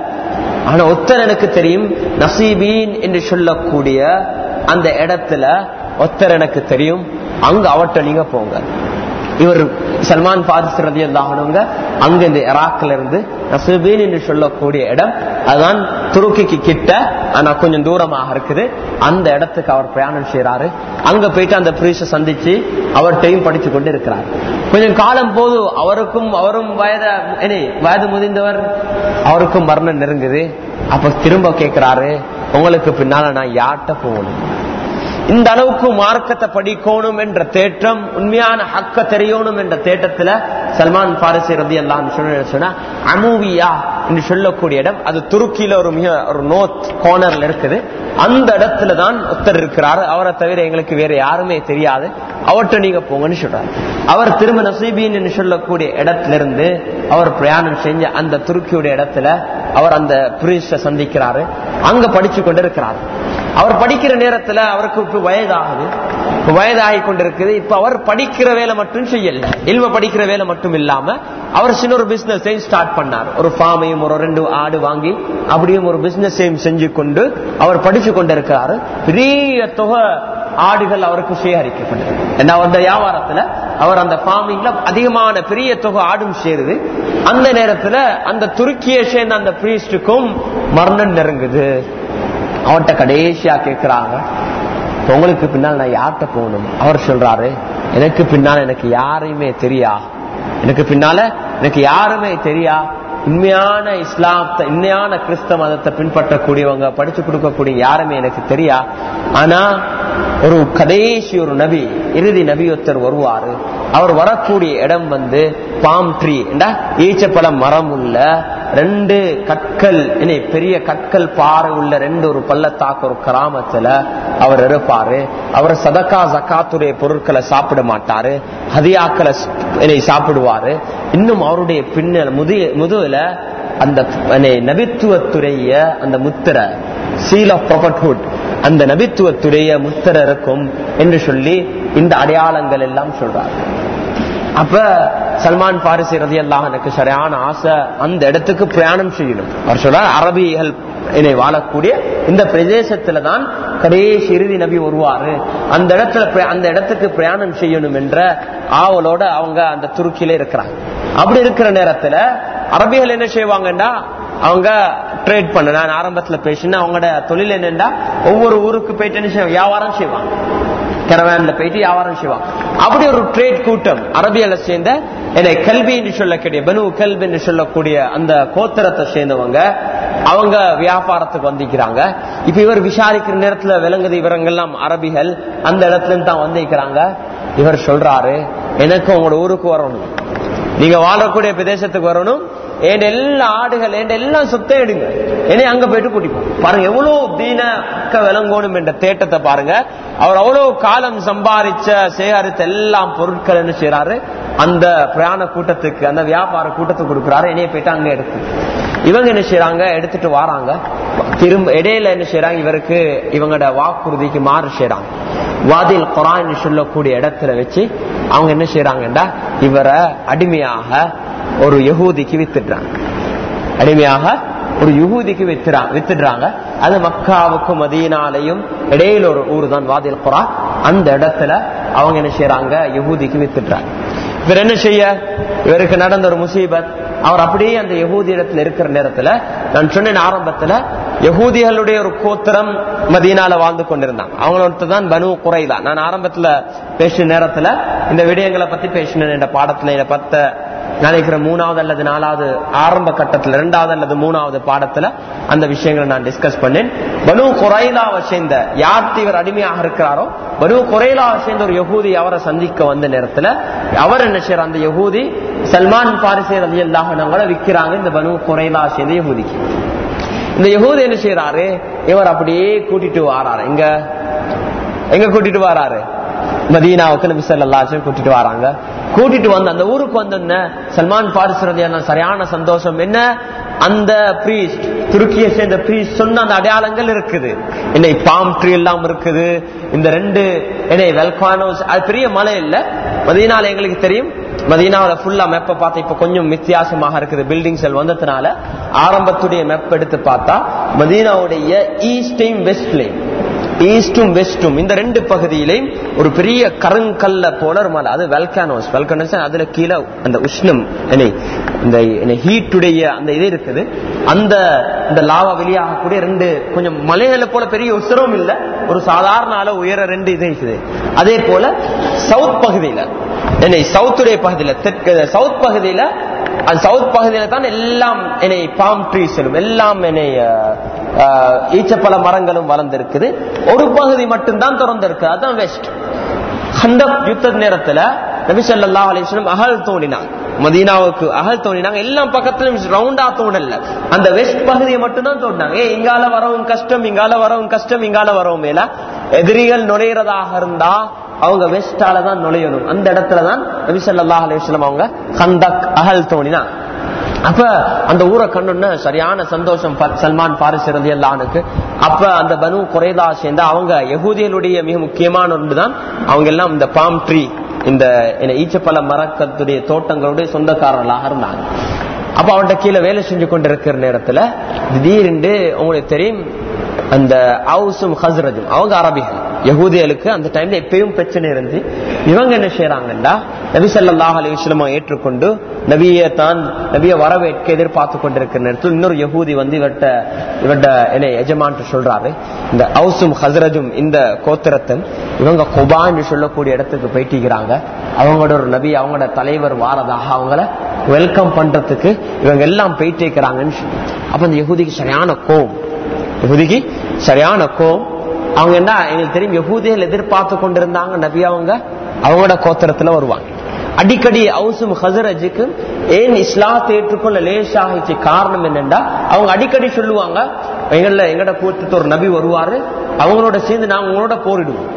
ஆனா ஒத்தர் எனக்கு தெரியும் நசீபீன் என்று சொல்லக்கூடிய அந்த இடத்துல ஒத்தர் எனக்கு தெரியும் அங்க அவர்கிட்ட நீங்க போங்க இவர் சல்மான் பாரிஸ் ரதி அல்லாஹனவங்க அங்க இந்த இராக்ல இருந்து நசுபீன் என்று சொல்லக்கூடிய இடம் அதுதான் துருக்கிக்கு கிட்ட ஆனா கொஞ்சம் தூரமாக இருக்குது அந்த இடத்துக்கு அவர் பிரயாணம் செய்யறாரு அங்க போயிட்டு அந்த பிரீஷ சந்திச்சு அவர்கிட்டையும் படிச்சு கொண்டு இருக்கிறார் கொஞ்சம் காலம் போது அவருக்கும் அவரும் வயத வயது முதிர்ந்தவர் அவருக்கும் மரணம் நெருங்குது அப்ப திரும்ப கேட்கிறாரு உங்களுக்கு பின்னால நான் யார்கிட்ட போகணும் இந்த அளவுக்கு மார்க்கத்தை படிக்கணும் என்ற தேற்றம் உண்மையான ஹக்க தெரியணும் என்ற தேட்டத்துல சல்மான் பாரிசி ரதி எல்லாம் சொன்னா அமூவியா என்று சொல்லக்கூடிய இடம் அது துருக்கியில ஒரு மிக ஒரு நோத் கோர்னர்ல இருக்குது அந்த இடத்துல தான் ஒருத்தர் இருக்கிறாரு அவரை தவிர எங்களுக்கு வேற யாருமே தெரியாது அவர்கிட்ட நீங்க போங்கன்னு சொல்றாரு அவர் திரும்ப நசீபின் என்று சொல்லக்கூடிய இடத்துல இருந்து அவர் பிரயாணம் செஞ்ச அந்த துருக்கியுடைய இடத்துல அவர் அந்த புரிஷ சந்திக்கிறாரு அங்க படிச்சு கொண்டு இருக்கிறார் அவர் படிக்கிற நேரத்துல அவருக்கு இப்ப வயதாகுது வயதாகி கொண்டிருக்குது இப்ப அவர் படிக்கிற வேலை மட்டும் செய்யல இல்ம படிக்கிற வேலை மட்டும் இல்லாம அவர் சின்ன ஒரு பிசினஸ் ஸ்டார்ட் பண்ணார் ஒரு ஃபார்மையும் ஒரு ரெண்டு ஆடு வாங்கி அப்படியும் ஒரு பிசினஸையும் செஞ்சு கொண்டு அவர் படிச்சு கொண்டிருக்கிறாரு பெரிய தொகை ஆடுகள் அவருக்கு சேகரிக்கப்பட்டது ஏன்னா அந்த வியாபாரத்துல அவர் அந்த ஃபார்மிங்ல அதிகமான பெரிய தொகை ஆடும் சேருது அந்த நேரத்துல அந்த துருக்கியை சேர்ந்த அந்த பிரீஸ்டுக்கும் மரணம் நெருங்குது அவன்கிட்ட கடைசியா கேட்கிறாங்க உங்களுக்கு பின்னால் நான் யார்கிட்ட போகணும் அவர் சொல்றாரு எனக்கு பின்னால் எனக்கு யாரையுமே தெரியா எனக்கு பின்னால எனக்கு யாருமே தெரியா உண்மையான இஸ்லாத்தை உண்மையான கிறிஸ்தவ மதத்தை பின்பற்றக்கூடியவங்க படிச்சு கொடுக்கக்கூடிய யாருமே எனக்கு தெரியா ஆனா ஒரு கடைசி ஒரு நபி இறுதி நபி ஒருத்தர் வருவாரு அவர் வரக்கூடிய இடம் வந்து பாம் ட்ரீ ஈச்சப்பழ மரம் உள்ள ரெண்டு கற்கள் இனி பெரிய கற்கள் பாறை உள்ள ரெண்டு ஒரு பள்ளத்தாக்கு ஒரு கிராமத்துல அவர் இருப்பாரு அவர் சதக்கா ஜக்காத்துடைய பொருட்களை சாப்பிட மாட்டாரு ஹதியாக்களை இனி சாப்பிடுவாரு இன்னும் அவருடைய பின்னல் முது முதுகுல அந்த நபித்துவத்துடைய அந்த முத்திர சீல் ஆஃப் ப்ராப்பர்ட்ஹுட் அந்த நபித்துவத்துடைய முத்திர இருக்கும் என்று சொல்லி இந்த அடையாளங்கள் எல்லாம் சொல்றாரு அப்ப சல்மான் பாரிசி ரதி எல்லாம் எனக்கு சரியான ஆசை அந்த இடத்துக்கு பிரயாணம் செய்யணும் அவர் சொல்றார் அரபிகள் என்னை வாழக்கூடிய இந்த பிரதேசத்துல தான் கடைசி இறுதி நபி வருவாரு அந்த இடத்துல அந்த இடத்துக்கு பிரயாணம் செய்யணும் என்ற ஆவலோட அவங்க அந்த துருக்கியில இருக்கிறாங்க அப்படி இருக்கிற நேரத்துல அரபிகள் என்ன செய்வாங்கன்னா அவங்க ட்ரேட் பண்ண நான் ஆரம்பத்துல பேசினா அவங்களோட தொழில் என்னன்னா ஒவ்வொரு ஊருக்கு போயிட்டு என்ன செய்வாங்க வியாபாரம் செய்வாங்க கரவேன்ல போயிட்டு வியாபாரம் செய்வாங்க அப்படி ஒரு ட்ரேட் கூட்டம் அரபியல சேர்ந்த என்னை கல்வி என்று சொல்லக்கூடிய பனு கல்வி என்று சொல்லக்கூடிய அந்த கோத்திரத்தை சேர்ந்தவங்க அவங்க வியாபாரத்துக்கு வந்திருக்கிறாங்க இப்ப இவர் விசாரிக்கிற நேரத்துல விளங்குது இவரெல்லாம் அரபிகள் அந்த இடத்துல இருந்து தான் வந்திருக்கிறாங்க இவர் சொல்றாரு எனக்கு உங்களோட ஊருக்கு வரணும் நீங்க வாழக்கூடிய பிரதேசத்துக்கு வரணும் என் எல்லா ஆடுகள் என் எல்லா சொத்தையும் எடுங்க என்னை அங்க போயிட்டு கூட்டிப்போம் பாருங்க எவ்வளவு தீன விளங்கணும் என்ற தேட்டத்தை பாருங்க அவர் அவ்வளவு காலம் சம்பாதிச்ச சேகரித்த எல்லா பொருட்கள் என்ன செய்யறாரு அந்த பிரயாண கூட்டத்துக்கு அந்த வியாபார கூட்டத்துக்கு கொடுக்குறாரு என்னைய போயிட்டு அங்க எடுத்து இவங்க என்ன செய்யறாங்க எடுத்துட்டு வராங்க திரும்ப இடையில என்ன செய்யறாங்க இவருக்கு இவங்களோட வாக்குறுதிக்கு மாறு செய்யறாங்க வாதில் குரான் சொல்லக்கூடிய இடத்துல வச்சு அவங்க என்ன செய்யறாங்கடா இவரை அடிமையாக ஒரு யகூதிக்கு வித்துடுறாங்க அடிமையாக ஒரு யுகூதிக்கு வித்துறாங்க வித்துடுறாங்க அது மக்காவுக்கும் மதீனாலையும் இடையில ஒரு ஊர் தான் வாதில் குரா அந்த இடத்துல அவங்க என்ன செய்யறாங்க யகூதிக்கு வித்துடுறாங்க இவர் என்ன செய்ய இவருக்கு நடந்த ஒரு முசீபத் அவர் அப்படியே அந்த யகூதி இடத்துல இருக்கிற நேரத்துல நான் சொன்னேன் ஆரம்பத்துல யகூதிகளுடைய ஒரு கோத்திரம் மதீனால வாழ்ந்து கொண்டிருந்தாங்க அவங்களோட தான் பனு குறைதான் நான் ஆரம்பத்துல பேசின நேரத்துல இந்த விடயங்களை பத்தி பேசினேன் என்ற பாடத்துல இதை பத்த நினைக்கிற மூணாவது அல்லது நாலாவது ஆரம்ப கட்டத்துல இரண்டாவது அல்லது மூணாவது பாடத்துல அந்த விஷயங்களை நான் டிஸ்கஸ் பண்ணேன் பனு குறைலாவை சேர்ந்த யார் இவர் அடிமையாக இருக்கிறாரோ பனு குறைலாவை சேர்ந்த ஒரு யகூதி அவரை சந்திக்க வந்த நேரத்துல அவர் என்ன செய்யற அந்த யகூதி சல்மான் பாரிசே ரவி அல்லாஹனங்களை விற்கிறாங்க இந்த பனு குறைலா சேர்ந்த யகூதிக்கு இந்த யகூதி என்ன செய்யறாரு இவர் அப்படியே கூட்டிட்டு வாராரு எங்க எங்க கூட்டிட்டு வராரு மதீனாவுக்கு நபி ஸல்லல்லாஹு கூட்டிட்டு வராங்க கூட்டிட்டு வந்து அந்த ஊருக்கு வந்தோன்ன சல்மான் பாரிஸ் ரலியல்லாஹு சரியான சந்தோஷம் என்ன அந்த பிரீஸ்ட் துருக்கியை சேர்ந்த பிரீஸ்ட் சொன்ன அந்த அடையாளங்கள் இருக்குது என்னை பாம் ட்ரீ எல்லாம் இருக்குது இந்த ரெண்டு என்னை வெல்கானோஸ் அது பெரிய மலை இல்ல மதீனால எங்களுக்கு தெரியும் மதீனாவில ஃபுல்லா மெப்ப பார்த்தா இப்ப கொஞ்சம் வித்தியாசமாக இருக்குது பில்டிங்ஸ் வந்ததுனால ஆரம்பத்துடைய மெப் எடுத்து பார்த்தா மதீனாவுடைய ஈஸ்டையும் வெஸ்ட்லையும் ஈஸ்டும் வெஸ்டும் இந்த ரெண்டு பகுதியிலையும் ஒரு பெரிய கருங்கல்ல போல ஒரு மலை அது வெல்கானோஸ் வெல்கானோஸ் அதுல கீழே அந்த உஷ்ணம் என்னை இந்த ஹீட்டுடைய அந்த இது இருக்குது அந்த இந்த லாவா வெளியாகக்கூடிய ரெண்டு கொஞ்சம் மலைகளை போல பெரிய உசரம் இல்ல ஒரு சாதாரண அளவு உயர ரெண்டு இது இருக்குது அதே போல சவுத் பகுதியில என்னை சவுத்துடைய பகுதியில தெற்கு சவுத் பகுதியில அந்த சவுத் பகுதியில தான் எல்லாம் என்னை பாம் ட்ரீஸிலும் எல்லாம் என்னை ஈச்சப்பழ மரங்களும் வளர்ந்திருக்குது ஒரு பகுதி மட்டும்தான் திறந்திருக்கு அதுதான் வெஸ்ட் அந்த யுத்த நேரத்துல நபி சொல்லா அலிஸ்லம் அகல் தோண்டினாங்க மதீனாவுக்கு அகல் தோண்டினாங்க எல்லா பக்கத்திலும் ரவுண்டா தோண்டல அந்த வெஸ்ட் பகுதியை மட்டும்தான் தோண்டினாங்க ஏ இங்கால வரவும் கஷ்டம் இங்கால வரவும் கஷ்டம் இங்கால வரவும் மேல எதிரிகள் நுழையிறதாக இருந்தா அவங்க வெஸ்டால தான் நுழையணும் அந்த இடத்துல தான் நபி சொல்லா அலிஸ்லம் அவங்க கந்தக் அகல் தோண்டினாங்க அப்ப அந்த ஊரை கண்ணுன்னு சரியான சந்தோஷம் சல்மான் பாரிஸ் இருந்து எல்லானுக்கு அப்ப அந்த பனு குறைதா சேர்ந்த அவங்க யகூதியனுடைய மிக முக்கியமான ஒன்றுதான் அவங்க எல்லாம் இந்த பாம் ட்ரீ இந்த ஈச்சப்பழ மரக்கத்துடைய தோட்டங்களுடைய சொந்தக்காரர்களாக இருந்தாங்க அப்ப அவன்கிட்ட கீழே வேலை செஞ்சு கொண்டிருக்கிற நேரத்துல திடீரென்று உங்களுக்கு தெரியும் அந்த அவுசும் ஹஸ்ரஜும் அவங்க அரபிகள் யகூதியலுக்கு அந்த டைம்ல எப்பயும் பிரச்சனை இருந்து இவங்க என்ன செய்யறாங்கன்னா நபி சல்லாஹ் அலிஸ்லமா ஏற்றுக்கொண்டு நபிய தான் நபிய வரவேற்க எதிர்பார்த்து கொண்டிருக்கிற நேரத்தில் இன்னொரு யகூதி வந்து இவர்கிட்ட இவர்கிட்ட என்ன எஜமான் சொல்றாரு இந்த அவுசும் ஹசரஜும் இந்த கோத்திரத்தன் இவங்க கொபான்னு சொல்லக்கூடிய இடத்துக்கு போயிட்டிருக்கிறாங்க அவங்களோட ஒரு நபி அவங்களோட தலைவர் வாரதாக அவங்கள வெல்கம் பண்றதுக்கு இவங்க எல்லாம் போயிட்டு இருக்கிறாங்கன்னு சொல்லி அப்ப அந்த யகூதிக்கு சரியான கோம் யகுதிக்கு சரியான கோம் அவங்க என்ன எங்களுக்கு தெரியும் யகூதிகள் எதிர்பார்த்து கொண்டிருந்தாங்க நபி அவங்க அவங்களோட கோத்திரத்துல வருவாங்க அடிக்கடி அவுசும் ஹசரஜுக்கு ஏன் இஸ்லாத்தை ஏற்றுக்கொள்ள லேசாகிச்சு காரணம் என்னண்டா அவங்க அடிக்கடி சொல்லுவாங்க எங்கள எங்கட கூட்டத்து ஒரு நபி வருவாரு அவங்களோட சேர்ந்து நாங்க உங்களோட போரிடுவோம்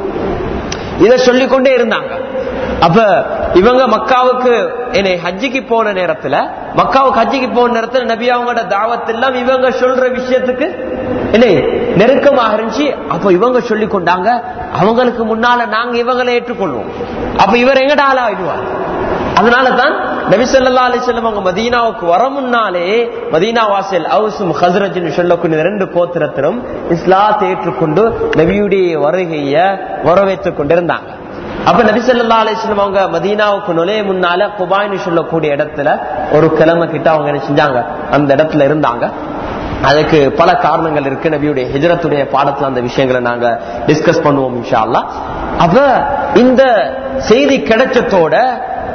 இதை சொல்லிக்கொண்டே இருந்தாங்க அப்ப இவங்க மக்காவுக்கு என்னை ஹஜ்ஜிக்கு போன நேரத்துல மக்காவுக்கு ஹஜ்ஜிக்கு போன நேரத்துல நபி அவங்களோட தாவத் எல்லாம் இவங்க சொல்ற விஷயத்துக்கு என்ன நெருக்கமாக இருந்துச்சு அப்ப இவங்க சொல்லி கொண்டாங்க அவங்களுக்கு முன்னால நாங்க இவங்களை ஏற்றுக்கொள்வோம் அப்ப இவர் எங்கட ஆளா ஆயிடுவார் அதனாலதான் நபிசல்லா அலிசல்லம் அவங்க மதீனாவுக்கு வர முன்னாலே மதீனா வாசல் அவுசும் ஹசரஜின் சொல்லக்கூடிய ரெண்டு கோத்திரத்திலும் இஸ்லாத்தை ஏற்றுக்கொண்டு நபியுடைய வருகைய வரவேற்றுக் கொண்டிருந்தாங்க அப்ப நபிசல்லா அலிஸ்லம் அவங்க மதீனாவுக்கு நுழைய முன்னால குபாய்னு சொல்லக்கூடிய இடத்துல ஒரு கிழமை கிட்ட அவங்க என்ன செஞ்சாங்க அந்த இடத்துல இருந்தாங்க அதுக்கு பல காரணங்கள் இருக்கு நபியுடைய ஹிஜரத்துடைய பாடத்துல அந்த விஷயங்களை நாங்க டிஸ்கஸ் பண்ணுவோம் இன்ஷா அப்ப இந்த செய்தி கிடைச்சத்தோட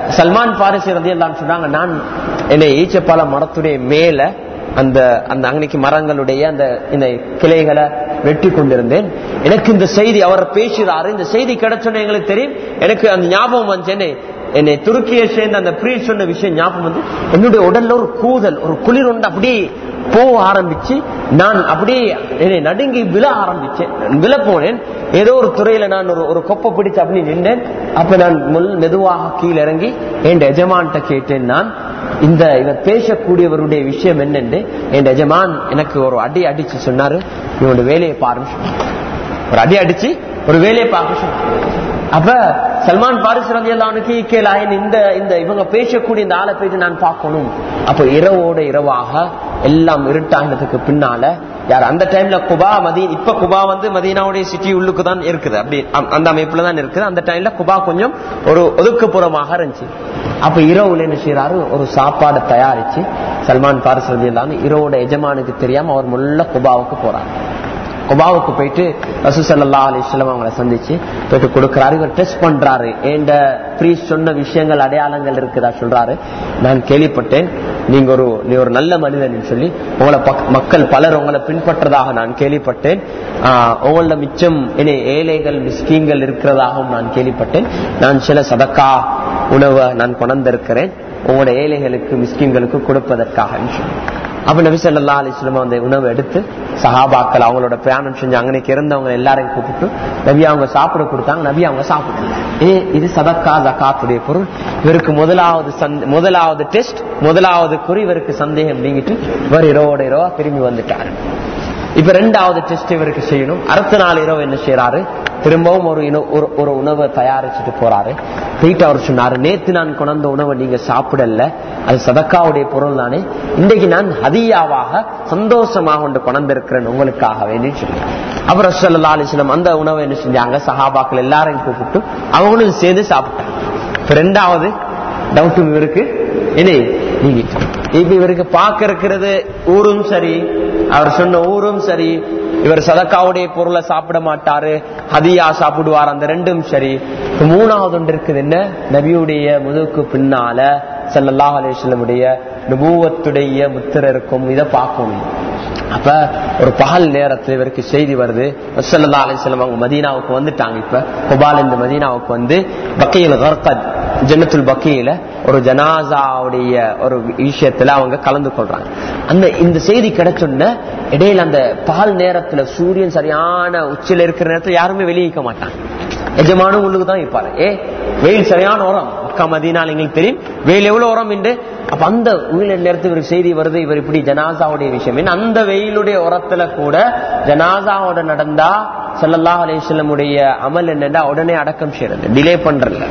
சல்மான் பாரிசி ரதி எல்லாம் சொன்னாங்க நான் என்னை ஈச்சப்பால மரத்துடைய மேல அந்த அந்த அன்னைக்கு மரங்களுடைய அந்த இந்த கிளைகளை வெட்டி கொண்டிருந்தேன் எனக்கு இந்த செய்தி அவர் பேசுறாரு இந்த செய்தி கிடைச்சோன்னு எங்களுக்கு தெரியும் எனக்கு அந்த ஞாபகம் வந்து என்னை என்னை துருக்கியை சேர்ந்த அந்த பிரீ சொன்ன விஷயம் ஞாபகம் வந்து என்னுடைய உடல்ல ஒரு கூதல் ஒரு குளிர் உண்டு அப்படியே போக ஆரம்பிச்சு நான் அப்படியே என்னை நடுங்கி விழ ஆரம்பிச்சேன் விழ போனேன் ஏதோ ஒரு துறையில நான் ஒரு ஒரு கொப்பை பிடிச்சு அப்படி நின்றேன் அப்ப நான் முள் மெதுவாக கீழே இறங்கி என் எஜமான்கிட்ட கேட்டேன் நான் இந்த இவர் பேசக்கூடியவருடைய விஷயம் என்னன்னு என் எஜமான் எனக்கு ஒரு அடி அடிச்சு சொன்னாரு இவனுடைய வேலையை பாருன்னு சொன்னாரு. ஒரு அடி அடிச்சு ஒரு வேலையை பார்க்க சொன்னாரு. அப்ப சல்மான் பாரிஸ் ரதி அல்லானுக்கு கேளாயன் இந்த இந்த இவங்க பேசக்கூடிய இந்த ஆளை போயிட்டு நான் பார்க்கணும் அப்ப இரவோட இரவாக எல்லாம் இருட்டாகினதுக்கு பின்னால யார் அந்த டைம்ல குபா மதி இப்ப குபா வந்து மதீனாவுடைய சிட்டி உள்ளுக்கு தான் இருக்குது அப்படி அ- அந்த அமைப்புல தான் இருக்குது அந்த டைம்ல குபா கொஞ்சம் ஒரு ஒதுக்குப்புறமாக இருந்துச்சு அப்ப இரவுல என்ன செய்யறாரு ஒரு சாப்பாடு தயாரிச்சு சல்மான் பாரிஸ் ரதி அல்லான்னு இரவோட எஜமானுக்கு தெரியாம அவர் முள்ள குபாவுக்கு போறாரு குபாவுக்கு போயிட்டு ரசூசல்லா அலிஸ்லாம் அவங்கள சந்திச்சு போயிட்டு கொடுக்கறாரு இவர் டெஸ்ட் பண்றாரு ஏண்ட ப்ரீஸ் சொன்ன விஷயங்கள் அடையாளங்கள் இருக்குதா சொல்றாரு நான் கேள்விப்பட்டேன் நீங்க ஒரு நீ ஒரு நல்ல மனிதன் சொல்லி உங்களை பக்- மக்கள் பலர் உங்களை பின்பற்றதாக நான் கேள்விப்பட்டேன் ஆஹ், உங்களோட மிச்சம் இனி ஏழைகள் மிஸ்கீன்கள் இருக்கிறதாகவும் நான் கேள்விப்பட்டேன் நான் சில சதக்கா உணவை நான் கொண்டிருக்கிறேன் உங்களோட ஏழைகளுக்கு மிஸ்கீன்களுக்கு கொடுப்பதற்காக சொல்லி அப்ப நபி ஸல்லல்லாஹு அலைஹி வஸல்லம் அந்த உணவை எடுத்து சஹாபாக்கள் அவங்களோட பிரயாணம் செஞ்சு அங்கனைக்கு இருந்தவங்க எல்லாரையும் கூப்பிட்டு நபி அவங்க சாப்பிட கொடுத்தாங்க நபி அவங்க சாப்பிடல ஏ இது சதக்கா ஜகாத்துடைய பொருள் இவருக்கு முதலாவது சந்த- முதலாவது டெஸ்ட் முதலாவது குறி இவருக்கு சந்தேகம் நீங்கிட்டு இவர் இரவோட இரவா திரும்பி வந்துட்டாரு இப்ப ரெண்டாவது டெஸ்ட் இவருக்கு செய்யணும் அடுத்த நாள் இரவு என்ன செய்யறாரு திரும்பவும் ஒரு இன- ஒரு- ஒரு உணவை தயாரிச்சுட்டு போறாரு போயிட்டு அவர் சொன்னாரு நேத்து நான் கொண்ட உணவை நீங்க சாப்பிடல அது சதக்காவுடைய பொருள் தானே இன்றைக்கு நான் ஹதியாவாக சந்தோஷமாக கொண்டு கொண்டிருக்கிறேன் உங்களுக்காக வேண்டி சொல்லி அப்புறம் சொல்லா அலிஸ்லம் அந்த உணவை என்ன செஞ்சாங்க சஹாபாக்கள் எல்லாரையும் கூப்பிட்டு அவங்களும் சேர்ந்து சாப்பிட்டாங்க இப்ப ரெண்டாவது டவுட்டும் இவருக்கு என்ன நீங்க இப்ப இவருக்கு பார்க்க இருக்கிறது ஊரும் சரி அவர் சொன்ன ஊரும் சரி இவர் சதக்காவுடைய பொருளை சாப்பிட மாட்டாரு ஹதியா சாப்பிடுவார் அந்த ரெண்டும் சரி இப்ப மூணாவது ஒன்று இருக்குது என்ன நபியுடைய முதுகுக்கு பின்னால ஸல்லல்லாஹு அலைஹி வஸல்லமுடைய நுபுவத்துடைய முத்திர இருக்கும் இதை பார்க்கணும் அப்ப ஒரு பகல் நேரத்துல இவருக்கு செய்தி வருது வசல்லா அலிஸ்லாம் அவங்க மதீனாவுக்கு வந்துட்டாங்க இப்ப குபால் இந்த மதீனாவுக்கு வந்து பக்கையில் கர்கத் ஜன்னத்துல் பக்கியில ஒரு ஜனாசாவுடைய ஒரு விஷயத்துல அவங்க கலந்து கொள்றாங்க அந்த இந்த செய்தி கிடைச்சோன்ன இடையில அந்த பகல் நேரத்துல சூரியன் சரியான உச்சில இருக்கிற நேரத்துல யாருமே வெளியிக்க மாட்டாங்க எஜமானும் உள்ளுக்கு தான் இருப்பாரு ஏ வெயில் சரியான உரம் மக்கா மதீனால எங்களுக்கு தெரியும் வெயில் எவ்வளவு உரம் என்று அப்ப அந்த வெயில் நேரத்தில் இவருக்கு செய்தி வருது இவர் இப்படி ஜனாசாவுடைய விஷயம் ஏன்னா அந்த வெயிலுடைய உரத்துல கூட ஜனாசாவோட நடந்தா ஸல்லல்லாஹு அலைஹி வஸல்லமுடைய அமல் என்னன்னா உடனே அடக்கம் செய்யறது டிலே பண்றல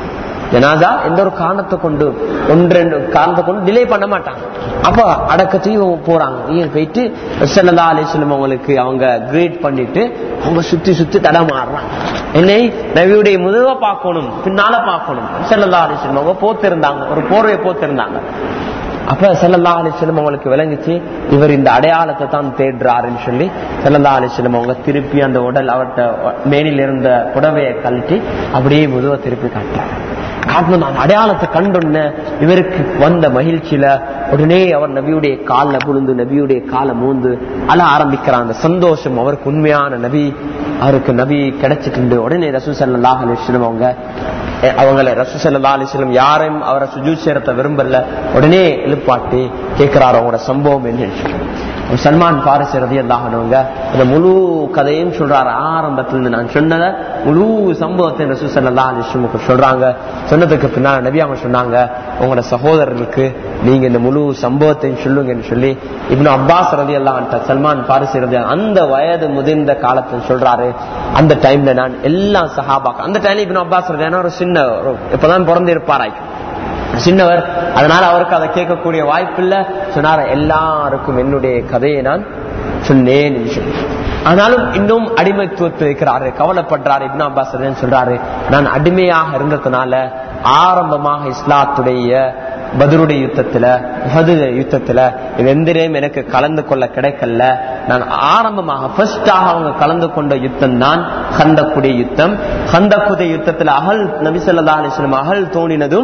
ஜனாதா எந்த ஒரு காரணத்தை கொண்டு ஒன்று ரெண்டு காரணத்தை கொண்டு டிலே பண்ண மாட்டாங்க அப்ப அடக்கத்தையும் போறாங்க நீங்க போயிட்டு சல்லா அலிஸ்லம் அவங்களுக்கு அவங்க கிரேட் பண்ணிட்டு அவங்க சுத்தி சுத்தி தடமாறுறாங்க என்னை நபியுடைய முதுவை பார்க்கணும் பின்னால பார்க்கணும் சல்லா அலிஸ்லம் அவங்க போத்திருந்தாங்க ஒரு போர்வை போத்திருந்தாங்க அப்ப செல்லல்லா அலிஸ்லம் அவங்களுக்கு விளங்குச்சு இவர் இந்த அடையாளத்தை தான் தேடுறாருன்னு சொல்லி செல்லல்லா அலிஸ்லம் அவங்க திருப்பி அந்த உடல் அவர்கிட்ட மேனில் இருந்த புடவையை கழட்டி அப்படியே முதுவை திருப்பி காட்டுறாங்க காட்டணும் அந்த அடையாளத்தை கண்டுன்ன இவருக்கு வந்த மகிழ்ச்சியில உடனே அவர் நபியுடைய காலில் விழுந்து நபியுடைய காலை மூந்து அழ ஆரம்பிக்கிறார் அந்த சந்தோஷம் அவருக்கு உண்மையான நபி அவருக்கு நபி கிடைச்சிட்டு உடனே ரசூ சல்லாஹ் அலிஸ்லம் அவங்க அஹ் அவங்கள ரசூ சல்லா அலிஸ்லம் யாரையும் அவரை சுஜூத் சேரத்தை விரும்பல உடனே எழுப்பாட்டி கேட்கிறார் அவங்களோட சம்பவம் என்ன சல்மான் பாரிஸ் ரதி அல்லாஹனவங்க அந்த முழு கதையும் சொல்றாரு ஆரம்பத்துல இருந்து நான் சொன்னத முழு சம்பவத்தை ரசூ சல்லா அலிஸ்லமுக்கு சொல்றாங்க சொன்னதுக்கு பின்னால் நபி அவங்க சொன்னாங்க உங்களோட சகோதரருக்கு நீங்க இந்த முழு சம்பவத்தையும் சொல்லுங்கன்னு சொல்லி இப்னு அப்பாஸ் ரதி அல்லாஹ் சல்மான் பாரிஸ் ரதி அந்த வயது முதிர்ந்த காலத்தில் சொல்றாரு அந்த டைம்ல நான் எல்லா சஹாபாக்க அந்த டைம்ல இப்னு அப்பாஸ் ரதி ஒரு சின்ன ஒரு இப்பதான் பிறந்து இருப்பாராய்க்கும் சின்னவர் அதனால அவருக்கு அதை கேட்கக்கூடிய வாய்ப்பு இல்ல சொன்னார் எல்லாருக்கும் என்னுடைய கதையை நான் சொன்னேன் என்று சொல்லி. ஆனாலும் இன்னும் அடிமைத்துவத்தில் இருக்கிறாரு கவலைப்படுறாரு இப்னு அப்பாஸ் ரலியல்லாஹு சொல்றாரு நான் அடிமையாக இருந்ததுனால ஆரம்பமாக இஸ்லாத்துடைய பதருடைய யுத்தத்துல உஹது யுத்தத்துல இது எந்திரையும் எனக்கு கலந்து கொள்ள கிடைக்கல நான் ஆரம்பமாக ஃபர்ஸ்டாக அவங்க கலந்து கொண்ட யுத்தம் தான் ஹந்தக்குடைய யுத்தம் ஹந்தக்குடைய யுத்தத்துல அகல் நபிசல்லா அலிஸ்லம் அகல் தோணினதும்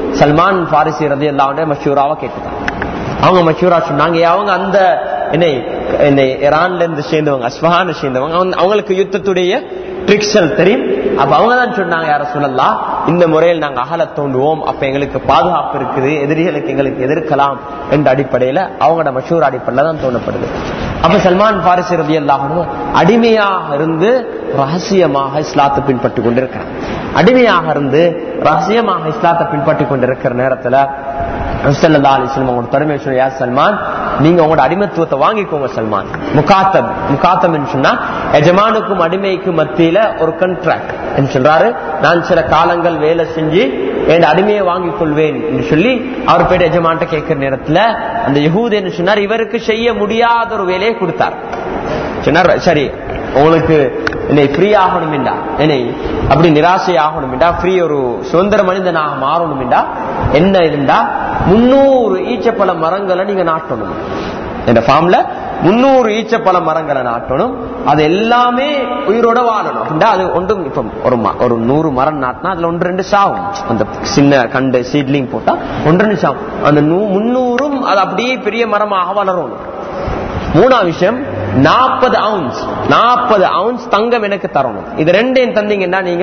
சல்மான் பாரிசி ரதி அல்லாவுடைய மஷூராவை கேட்டுட்டாங்க அவங்க மஷூரா சொன்னாங்க அவங்க அந்த என்னை என்னை ஈரான்ல இருந்து சேர்ந்தவங்க அஸ்வஹான சேர்ந்தவங்க அவங்க- அவங்களுக்கு யுத்தத்துடைய ட்ரிக்ஸல் தெரியும் அப்ப அவங்க தான் சொன்னாங்க யார சொல்லலாம் இந்த முறையில் நாங்க அகல தோண்டுவோம் அப்ப எங்களுக்கு பாதுகாப்பு இருக்குது எதிரிகளுக்கு எங்களுக்கு எதிர்க்கலாம் என்ற அடிப்படையில அவங்களோட மஷூர் அடிப்படையில தான் தோணப்படுது அப்ப சல்மான் பாரிசி ரதி அல்லாஹனும் அடிமையாக இருந்து ரகசியமாக இஸ்லாத்தை பின்பற்றி கொண்டிருக்கிறார் அடிமையாக இருந்து ரகசியமாக இஸ்லாத்தை பின்பற்றி கொண்டிருக்கிற நேரத்துல ரசூலுல்லாஹி அலைஹி வஸல்லம் அவங்களோட பெருமை சொல்லி யா சல்மான் நீங்க உங்களோட அடிமைத்துவத்தை வாங்கிக்கோங்க சல்மான் முகாத்தம் முகாத்தம் சொன்னா எஜமானுக்கும் அடிமைக்கும் மத்தியில ஒரு கண்ட்ராக்ட் என்று சொல்றாரு நான் சில காலங்கள் வேலை செஞ்சு என் அடிமையை வாங்கிக் கொள்வேன் என்று சொல்லி அவர் போயிட்டு எஜமான்ட்ட கேட்கிற நேரத்துல அந்த யகூத் என்ன சொன்னார் இவருக்கு செய்ய முடியாத ஒரு வேலையை கொடுத்தார் சொன்னார் சரி உங்களுக்கு என்னை ஃப்ரீ ஆகணும் என்றா என்னை அப்படி நிராசை ஆகணும் என்றா ஃப்ரீ ஒரு சுதந்திர மனிதனாக மாறணும் என்றா என்ன இருந்தா முன்னூறு ஈச்சப்பழ மரங்களை நீங்க நாட்டணும் இந்த ஃபார்ம்ல முன்னூறு ஈச்சப்பழ மரங்களை நாட்டணும் அது எல்லாமே உயிரோட வாழணும் அப்படின்னா அது ஒன்றும் இப்ப ஒரு ம- ஒரு நூறு மரம் நாட்டினா அதுல ஒன்று ரெண்டு சாகும் அந்த சின்ன கண்டு சீட்லிங் போட்டா ஒன்று ரெண்டு சாகும் அந்த நூ- முன்னூறும் அது அப்படியே பெரிய மரமாக வளரணும் மூணாவது விஷயம் நாற்பது அவுன்ஸ் நாற்பது அவுன்ஸ் தங்கம் எனக்கு தரணும் இது ரெண்டையும் தந்தீங்கன்னா நீங்க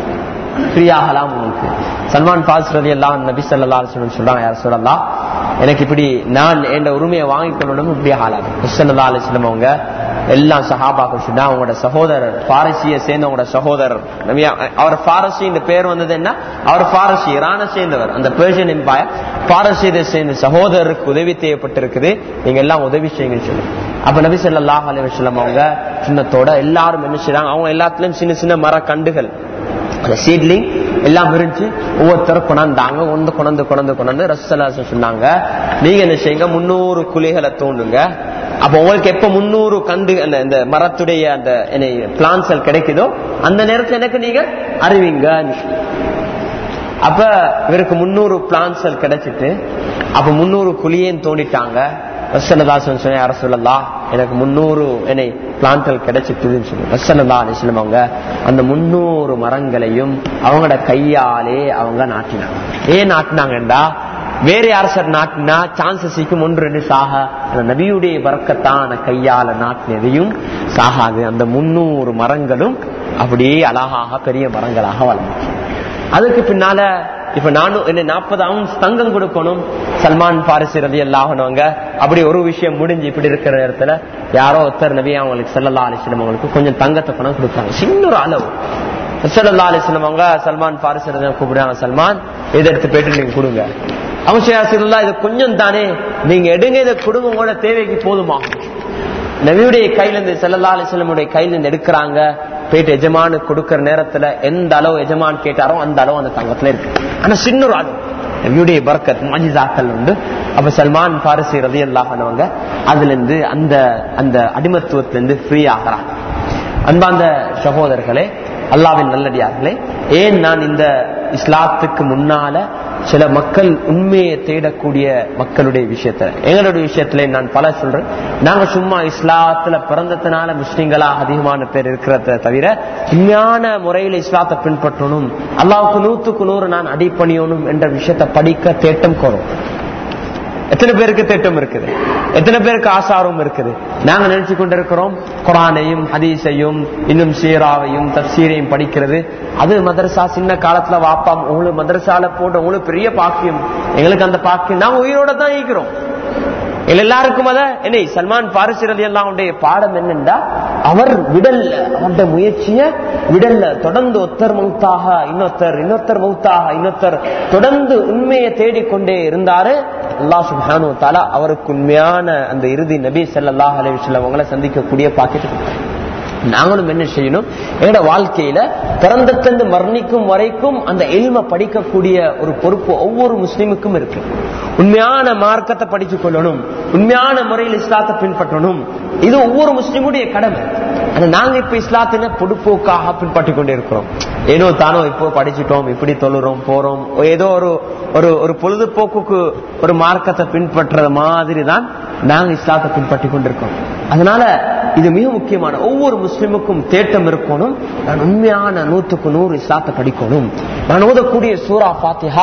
ஃப்ரீயாகலாம் உங்களுக்கு சல்மான் பாஸ் ரதி எல்லாம் நபி சல்லா சொல்றாங்க யார் சொல்லலாம் எனக்கு இப்படி நான் என் உரிமையை வாங்கிக் கொள்ளணும் இப்படி ஆளாது சல்லா அலிஸ்லம் அவங்க எல்லாம் சஹாபாக்கள் சொன்னா அவங்களோட சகோதரர் பாரசிய சேர்ந்த அவங்களோட சகோதரர் நபியா- அவர் பாரசி இந்த பேர் வந்தது என்ன அவர் பாரசி ஈரானை சேர்ந்தவர் அந்த பெர்ஷியன் எம்பையர் பாரசீகத்தை சேர்ந்த சகோதரருக்கு உதவி தேவைப்பட்டிருக்குது நீங்க எல்லாம் உதவி செய்யுங்கன்னு சொல்லி அப்ப நபி ஸல்லல்லாஹு அலைஹி வஸல்லம் அவங்க சின்னத்தோட எல்லாரும் என்ன செய்றாங்க அவங்க எல்லாத்துலயும் சின்ன சின்ன மர கண்டுகள் அந்த சீட்லிங் எல்லாம் இருந்துச்சு ஒவ்வொருத்தரும் கொண்டாந்தாங்க ஒன்று கொண்டு கொண்டு கொண்டு ரசலாசம் சொன்னாங்க நீங்க என்ன செய்யுங்க முன்னூறு குழிகளை தோண்டுங்க அப்ப உங்களுக்கு எப்ப முன்னூறு கண்டு அந்த இந்த மரத்துடைய அந்த பிளான்ஸ்கள் கிடைக்குதோ அந்த நேரத்துல எனக்கு நீங்க அறிவிங்க அப்ப இவருக்கு முன்னூறு பிளான்ஸ்கள் கிடைச்சிட்டு அப்ப முன்னூறு குழியையும் தோண்டிட்டாங்க ரசனதாசன் சொன்ன யார சொல்லலாம் எனக்கு முன்னூறு என்னை பிளான்ட்கள் கிடைச்சிட்டுதுன்னு சொல்லி ரசனதா அலிஸ்லம் அவங்க அந்த முன்னூறு மரங்களையும் அவங்களோட கையாலே அவங்க நாட்டினாங்க ஏன் நாட்டினாங்கண்டா வேற யார் சார் நாட்டினா சான்சஸிக்கும் ஒன்று ரெண்டு சாக அந்த நபியுடைய வரக்கத்தான கையால நாட்டினதையும் சாகாது அந்த முன்னூறு மரங்களும் அப்படியே அழகாக பெரிய மரங்களாக வளர்ந்துச்சு அதுக்கு பின்னால இப்ப நானும் என்ன நாற்பது அவுன்ஸ் தங்கம் கொடுக்கணும் சல்மான் பாரிசி ரதி எல்லாகணுங்க அப்படி ஒரு விஷயம் முடிஞ்சு இப்படி இருக்கிற நேரத்துல யாரோ ஒருத்தர் நபி அவங்களுக்கு செல்லல்லா அலிஸ்லம் அவங்களுக்கு கொஞ்சம் தங்கத்தை பணம் கொடுத்தாங்க சின்ன ஒரு அளவு செல்லல்லா அலிஸ்லம் அவங்க சல்மான் பாரிசி ரதி கூப்பிடுறாங்க சல்மான் இதை எடுத்து போயிட்டு நீங்க கொடுங்க அவங்க செய்யா இது கொஞ்சம் தானே நீங்க எடுங்க இதை கொடுங்க உங்களோட தேவைக்கு போதுமா நபியுடைய கையில இருந்து செல்லல்லா அலிஸ்லமுடைய கையில இருந்து எடுக்கிறாங்க போயிட்டு எஜமானு கொடுக்கிற நேரத்துல எந்த அளவு எஜமான் கேட்டாரோ அந்த அளவு அந்த தங்கத்துல இருக்கு ஆனா சின்ன ஒரு அளவு நபியுடைய பர்க்கத் மஜிதாக்கள் உண்டு அப்ப சல்மான் பாரசி ரதி அல்லாஹனவங்க அதுல இருந்து அந்த அந்த அடிமத்துவத்துல இருந்து ஃப்ரீ ஆகிறாங்க அன்பாந்த சகோதரர்களே அல்லாவின் நல்லடியார்களே ஏன் நான் இந்த இஸ்லாத்துக்கு முன்னால சில மக்கள் உண்மையை தேடக்கூடிய மக்களுடைய விஷயத்துல எங்களுடைய விஷயத்துல நான் பல சொல்றேன் நாங்க சும்மா இஸ்லாத்துல பிறந்ததுனால முஸ்லிம்களா அதிகமான பேர் இருக்கிறத தவிர உண்மையான முறையில இஸ்லாத்தை பின்பற்றணும் அல்லாவுக்கு நூத்துக்கு நூறு நான் அடிப்பணியணும் என்ற விஷயத்தை படிக்க தேட்டம் கோரும் எத்தனை பேருக்கு திட்டம் இருக்குது எத்தனை பேருக்கு ஆசாரம் இருக்குது நாங்க நினைச்சு கொண்டிருக்கிறோம் குரானையும் ஹதீஸையும் இன்னும் சீராவையும் தப்சீரையும் படிக்கிறது அது மதரசா சின்ன காலத்துல வாப்பாம் உங்களுக்கு மதரசால போட்ட உங்களுக்கு பெரிய பாக்கியம் எங்களுக்கு அந்த பாக்கியம் நாங்க உயிரோட தான் இருக்கிறோம் எல்லாருக்கும் அத என்ன சல்மான் பாரிசிரதி எல்லாம் பாடம் என்னண்டா அவர் விடல்ல அவருடைய முயற்சிய விடல்ல தொடர்ந்து ஒத்தர் மௌத்தாக இன்னொருத்தர் இன்னொருத்தர் மௌத்தாக இன்னொருத்தர் தொடர்ந்து உண்மையை தேடிக்கொண்டே இருந்தாரு அல்லா சுபானு தாலா அவருக்கு உண்மையான அந்த இறுதி நபி ஸல்லல்லாஹு அலைஹி வஸல்லம் அவங்களை சந்திக்கக்கூடிய பாக்கியத்தை நாங்களும் என்ன செய்யணும் எங்களோட வாழ்க்கையில பிறந்தத்திலிருந்து மரணிக்கும் வரைக்கும் அந்த எல்ம படிக்கக்கூடிய ஒரு பொறுப்பு ஒவ்வொரு முஸ்லிமுக்கும் இருக்கு உண்மையான மார்க்கத்தை படிச்சு கொள்ளணும் உண்மையான முறையில் இஸ்லாத்தை பின்பற்றணும் இது ஒவ்வொரு முஸ்லிமுடைய கடமை ஆனா நாங்க இப்ப இஸ்லாத்தின பொடுப்போக்காக பின்பற்றி கொண்டே இருக்கிறோம் ஏனோ தானோ இப்போ படிச்சுட்டோம் இப்படி தொழுறோம் போறோம் ஏதோ ஒரு ஒரு ஒரு பொழுதுபோக்குக்கு ஒரு மார்க்கத்தை பின்பற்றுற மாதிரி தான் நாங்க இஸ்லாத்தை பின்பற்றி கொண்டிருக்கோம் அதனால இது மிக முக்கியமான ஒவ்வொரு முஸ்லிமுக்கும் தேட்டம் இருக்கணும் நான் உண்மையான நூத்துக்கு நூறு இஸ்லாத்தை படிக்கணும் நான் ஓதக்கூடிய சூரா பாத்திஹா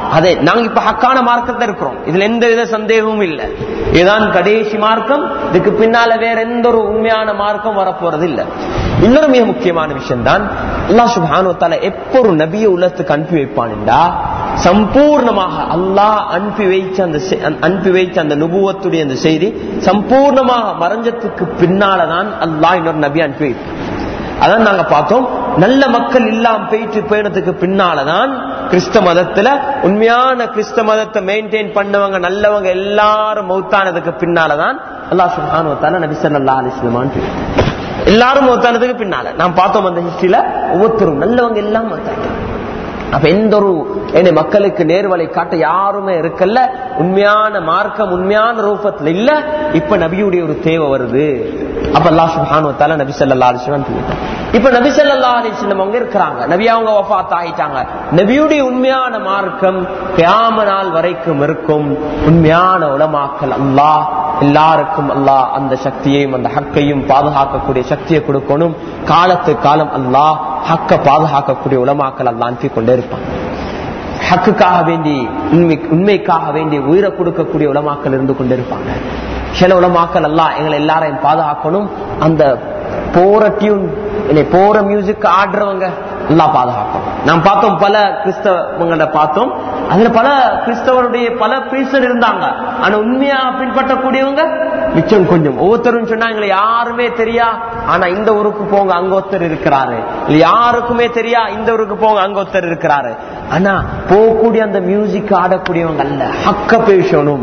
அதே நாங்க இப்ப ஹக்கான மார்க்கத்தை இருக்கிறோம் இதுல எந்த வித சந்தேகமும் இல்லை இதுதான் கடைசி மார்க்கம் இதுக்கு பின்னால வேற எந்த ஒரு உண்மையான மார்க்கம் வரப்போறது இல்ல இன்னொரு மிக முக்கியமான விஷயம் தான் அல்லாஹ் சுப்ஹானஹு வ தஆலா எப்போ ஒரு நபியை உள்ளத்துக்கு அனுப்பி வைப்பான்டா சம்பூர்ணமாக அல்லாஹ் அனுப்பி வைச்ச அந்த செ- அனுப்பி வைச்ச அந்த நுபுவத்துடைய அந்த செய்தி சம்பூர்ணமாக மறைஞ்சதுக்கு பின்னாலதான் அல்லாஹ் இன்னொரு நபி அனுப்பி வைப்பான் அதான் நாங்க பார்த்தோம் நல்ல மக்கள் இல்லாம போயிட்டு போயினதுக்கு பின்னாலதான் கிறிஸ்த மதத்துல உண்மையான கிறிஸ்த மதத்தை மெயின்டைன் பண்ணவங்க நல்லவங்க எல்லாரும் மௌத்தானதுக்கு பின்னாலதான் அல்லாஹ் சுப்ஹானஹு வ தஆலா நபி ஸல்லல்லாஹு அலைஹி வஸல்லம் அனுப்பி வைத்தார். எல்லாரும் மௌத்தானதுக்கு பின்னால நாம் பார்த்தோம் அந்த ஹிஸ்டரியில ஒவ்வொருத்தரும் நல்லவங்க எல்லாம் மௌத்தாயிட்டாங்க அப்ப எந்த ஒரு என்ன மக்களுக்கு நேர்வழி காட்ட யாருமே இருக்கல்ல உண்மையான மார்க்கம் உண்மையான ரூபத்துல இல்ல இப்ப நபியுடைய ஒரு தேவை வருது அப்ப அல்லாஹ் சுப்ஹானஹு வ தஆலா நபி ஸல்லல்லாஹு அலைஹி வஸல்லம் சொல்லிட்டாங்க இப்ப நபி ஸல்லல்லாஹு அலைஹி வஸல்லம் அவங்க இருக்கிறாங்க நபி அவங்க வஃபாத் ஆயிட்டாங்க நபியுடைய உண்மையான மார்க்கம் கியாம நாள் வரைக்கும் இருக்கும் உண்மையான உலமாக்கல் அல்லாஹ் எல்லாருக்கும் அல்லாஹ் அந்த சக்தியையும் அந்த ஹக்கையும் பாதுகாக்கக்கூடிய சக்தியை கொடுக்கணும் காலத்து காலம் அல்லாஹ் ஹக்க பாதுகாக்கக்கூடிய உலமாக்கல் அல்லாஹ் அனுப்பி கொண்டே இருப்பான் ஹக்குக்காக வேண்டி உண்மை உண்மைக்காக வேண்டி உயிரை கொடுக்கக்கூடிய உலமாக்கள் இருந்து கொண்டிருப்பாங்க சில உலமாக்கள் எல்லாம் எங்களை எல்லாரையும் பாதுகாக்கணும் அந்த போற டியூன் இல்லை போற மியூசிக் ஆடுறவங்க எல்லாம் பாதுகாக்கணும் நாம் பார்த்தோம் பல கிறிஸ்தவங்களை பார்த்தோம் அதுல பல கிறிஸ்தவருடைய பல பிரீசர் இருந்தாங்க ஆனா உண்மையா பின்பற்றக்கூடியவங்க மிச்சம் கொஞ்சம் ஒவ்வொருத்தரும் சொன்னா எங்களை யாருமே தெரியா ஆனா இந்த ஊருக்கு போங்க அங்க ஒருத்தர் இருக்கிறாரு இல்ல யாருக்குமே தெரியா இந்த ஊருக்கு போங்க அங்க ஒருத்தர் இருக்கிறாரு ஆனா போகக்கூடிய அந்த மியூசிக் ஆடக்கூடியவங்க அல்ல ஹக்க பேசணும்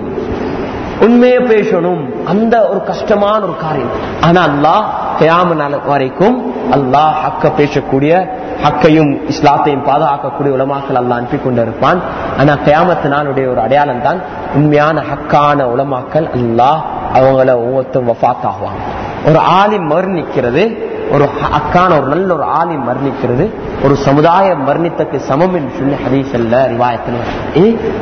உண்மையை பேசணும் அந்த ஒரு கஷ்டமான ஒரு காரியம் ஆனா அல்லாஹ் கியாம நாள் வரைக்கும் அல்லாஹ் ஹக்க பேசக்கூடிய ஹக்கையும் இஸ்லாத்தையும் பாதுகாக்கக்கூடிய உலமாக்கள் அல்லாஹ் அனுப்பி கொண்டிருப்பான் ஆனா கியாமத்து நாளுடைய ஒரு அடையாளம் தான் உண்மையான ஹக்கான உலமாக்கள் அல்லாஹ் அவங்கள ஒவ்வொருத்தரும் வஃத் ஆகுவாங்க ஒரு ஆலிம் மர்ணிக்கிறது ஒரு அக்கான ஒரு நல்ல ஒரு ஆலிம் மர்ணிக்கிறது ஒரு சமுதாயம் மர்ணித்தக்கு சமம் என்று சொல்லி ஹதீசல்ல ரிவாயத்தில் ஏ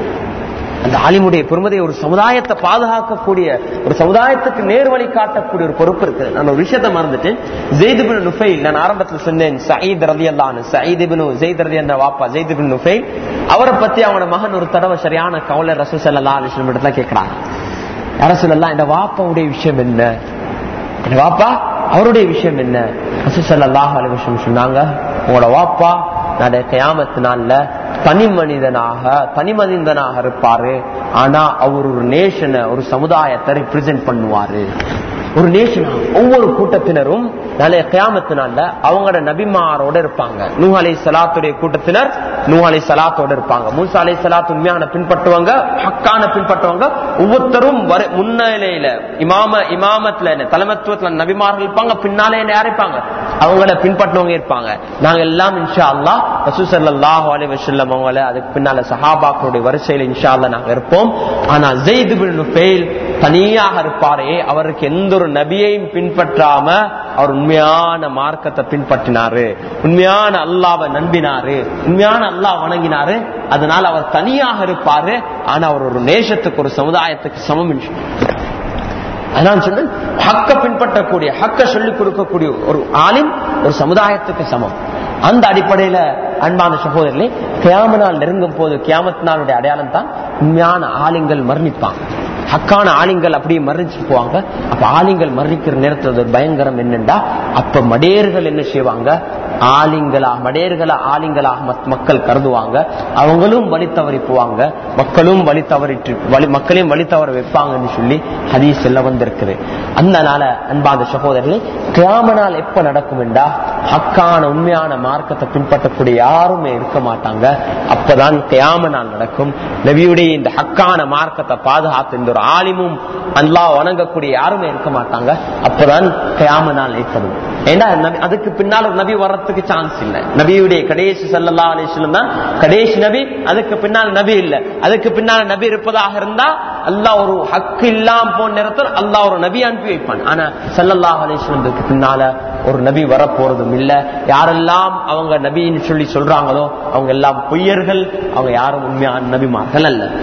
அந்த ஆலிமுடைய பெருமதை ஒரு சமுதாயத்தை பாதுகாக்கக்கூடிய ஒரு சமுதாயத்துக்கு நேர்வழி காட்டக்கூடிய ஒரு பொறுப்பு இருக்குது நான் ஒரு விஷயத்தை மறந்துட்டேன் ஜெய்துபின் நுஃபைல் நான் ஆரம்பத்தில் சொன்னேன் சயீத் ரதி அல்லான்னு சயீதுபின் ஜெயித் ரதி என்ற வாப்பா ஜெய்துபின் நுஃபைல் அவரை பத்தி அவனோட மகன் ஒரு தடவை சரியான கவலை ரசூசல்லா அலிஸ்லம் இடத்துல கேட்கிறாங்க அரசுலாம் இந்த வாப்பாவுடைய விஷயம் என்ன இந்த வாப்பா அவருடைய விஷயம் என்ன ரசூசல்லாஹ் அலி விஷயம் சொன்னாங்க உங்களோட வாப்பா நட கயாமத்து நாள்ல தனி மனிதனாக தனி மனிதனாக இருப்பாரு ஆனா அவர் ஒரு நேஷனை ஒரு சமுதாயத்தை ரிப்ரசென்ட் பண்ணுவாரு ஒரு நேஷனா ஒவ்வொரு கூட்டத்தினரும் நாளைய கயாமத்தினால அவங்களோட நபிமாரோட இருப்பாங்க நூ அலை சலாத்துடைய கூட்டத்தினர் நூ அலை சலாத்தோட இருப்பாங்க மூசா அலை சலாத் உண்மையான பின்பற்றுவாங்க ஹக்கான பின்பற்றுவாங்க ஒவ்வொருத்தரும் வர- முன்னிலையில இமாம இமாமத்துல என்ன, தலைமத்துவத்துல நபிமார்கள் இருப்பாங்க பின்னாலே என்ன யார் இருப்பாங்க அவங்கள பின்பற்றுவங்க இருப்பாங்க நாங்க எல்லாம் இன்ஷா அல்லாஹ் ரசூசல்லாஹு அலைஹி வஸல்லம் அவங்கள அதுக்கு பின்னால சஹாபாக்களுடைய வரிசையில இன்ஷா அல்லாஹ் நாங்க இருப்போம் ஆனா ஜெயித் பின் நுஃபைல் தனியாக இருப்பாரே அவருக்கு எந்த ஒரு நபியையும் பின்பற்றாம அவர் உண்மையான மார்க்கத்தை பின்பற்றினாரு உண்மையான அல்லாவை நம்பினாரு உண்மையான அல்லாஹ் வணங்கினாரு அதனால அவர் தனியாக இருப்பாரு ஆனா அவர் ஒரு நேசத்துக்கு ஒரு சமுதாயத்துக்கு சமம் என்று அதான் சொன்னேன் ஹக்க பின்பற்றக்கூடிய ஹக்க சொல்லிக் கொடுக்கக்கூடிய ஒரு ஆலிம் ஒரு சமுதாயத்துக்கு சமம் அந்த அடிப்படையில அன்பான சகோதரர்களே கியாம நாள் நெருங்கும் போது கியாமத் நாளுடைய அடையாளம் தான் உண்மையான ஆலிங்கள் மரணிப்பாங்க ஹக்கான ஆலிங்கள் அப்படியே மரணிச்சு போவாங்க அப்ப ஆலிங்கள் மரணிக்கிற நேரத்தில் ஒரு பயங்கரம் என்னண்டா அப்ப மடேர்கள் என்ன செய்வாங்க ஆலிங்களாக மடேர்களா ஆலிங்களாக மத்- மக்கள் கருதுவாங்க அவங்களும் வழி தவறி போவாங்க மக்களும் வழி தவறிட்டு வழி மக்களையும் வழி தவற வைப்பாங்கன்னு சொல்லி ஹதீஸ் எல்ல வந்திருக்குது அந்த நாள அன்பாந்த சகோதரர்களே கியாம நாள் எப்ப நடக்கும் என்றா ஹக்கான உண்மையான மார்க்கத்தை பின்பற்றக்கூடிய யாருமே இருக்க மாட்டாங்க அப்பதான் கியாம நாள் நடக்கும் நபியுடைய இந்த ஹக்கான மார்க்கத்தை பாதுகாத்து இந்த ஒரு ஆலிமும் அல்லாஹ் வணங்கக்கூடிய யாருமே இருக்க மாட்டாங்க அப்பதான் கியாம நாள் ஏற்படும் ஏன்னா நபி- அதுக்கு பின்னால் ஒரு நபி வர்றதுக்கு சான்ஸ் இல்ல நபியுடைய கடைசி சல்லல்லா அலிஸ்லம் தான் கடைசி நபி அதுக்கு பின்னால் நபி இல்ல அதுக்கு பின்னால் நபி இருப்பதாக இருந்தா அல்லாஹ் ஒரு ஹக்கு இல்லாம போன நேரத்தில் அல்லாஹ் ஒரு நபி அனுப்பி வைப்பான் ஆனா சல்லல்லாஹ் அலிஸ்லத்துக்கு பின்னால ஒரு நபி வரப்போறதும் இல்ல யாரெல்லாம் அவங்க நபின்னு சொல்லி சொல்றாங்களோ அவங்க எல்லாம் பொய்யர்கள் அவங்க யாரும் உண்மையான நபிமார்கள் அல்ல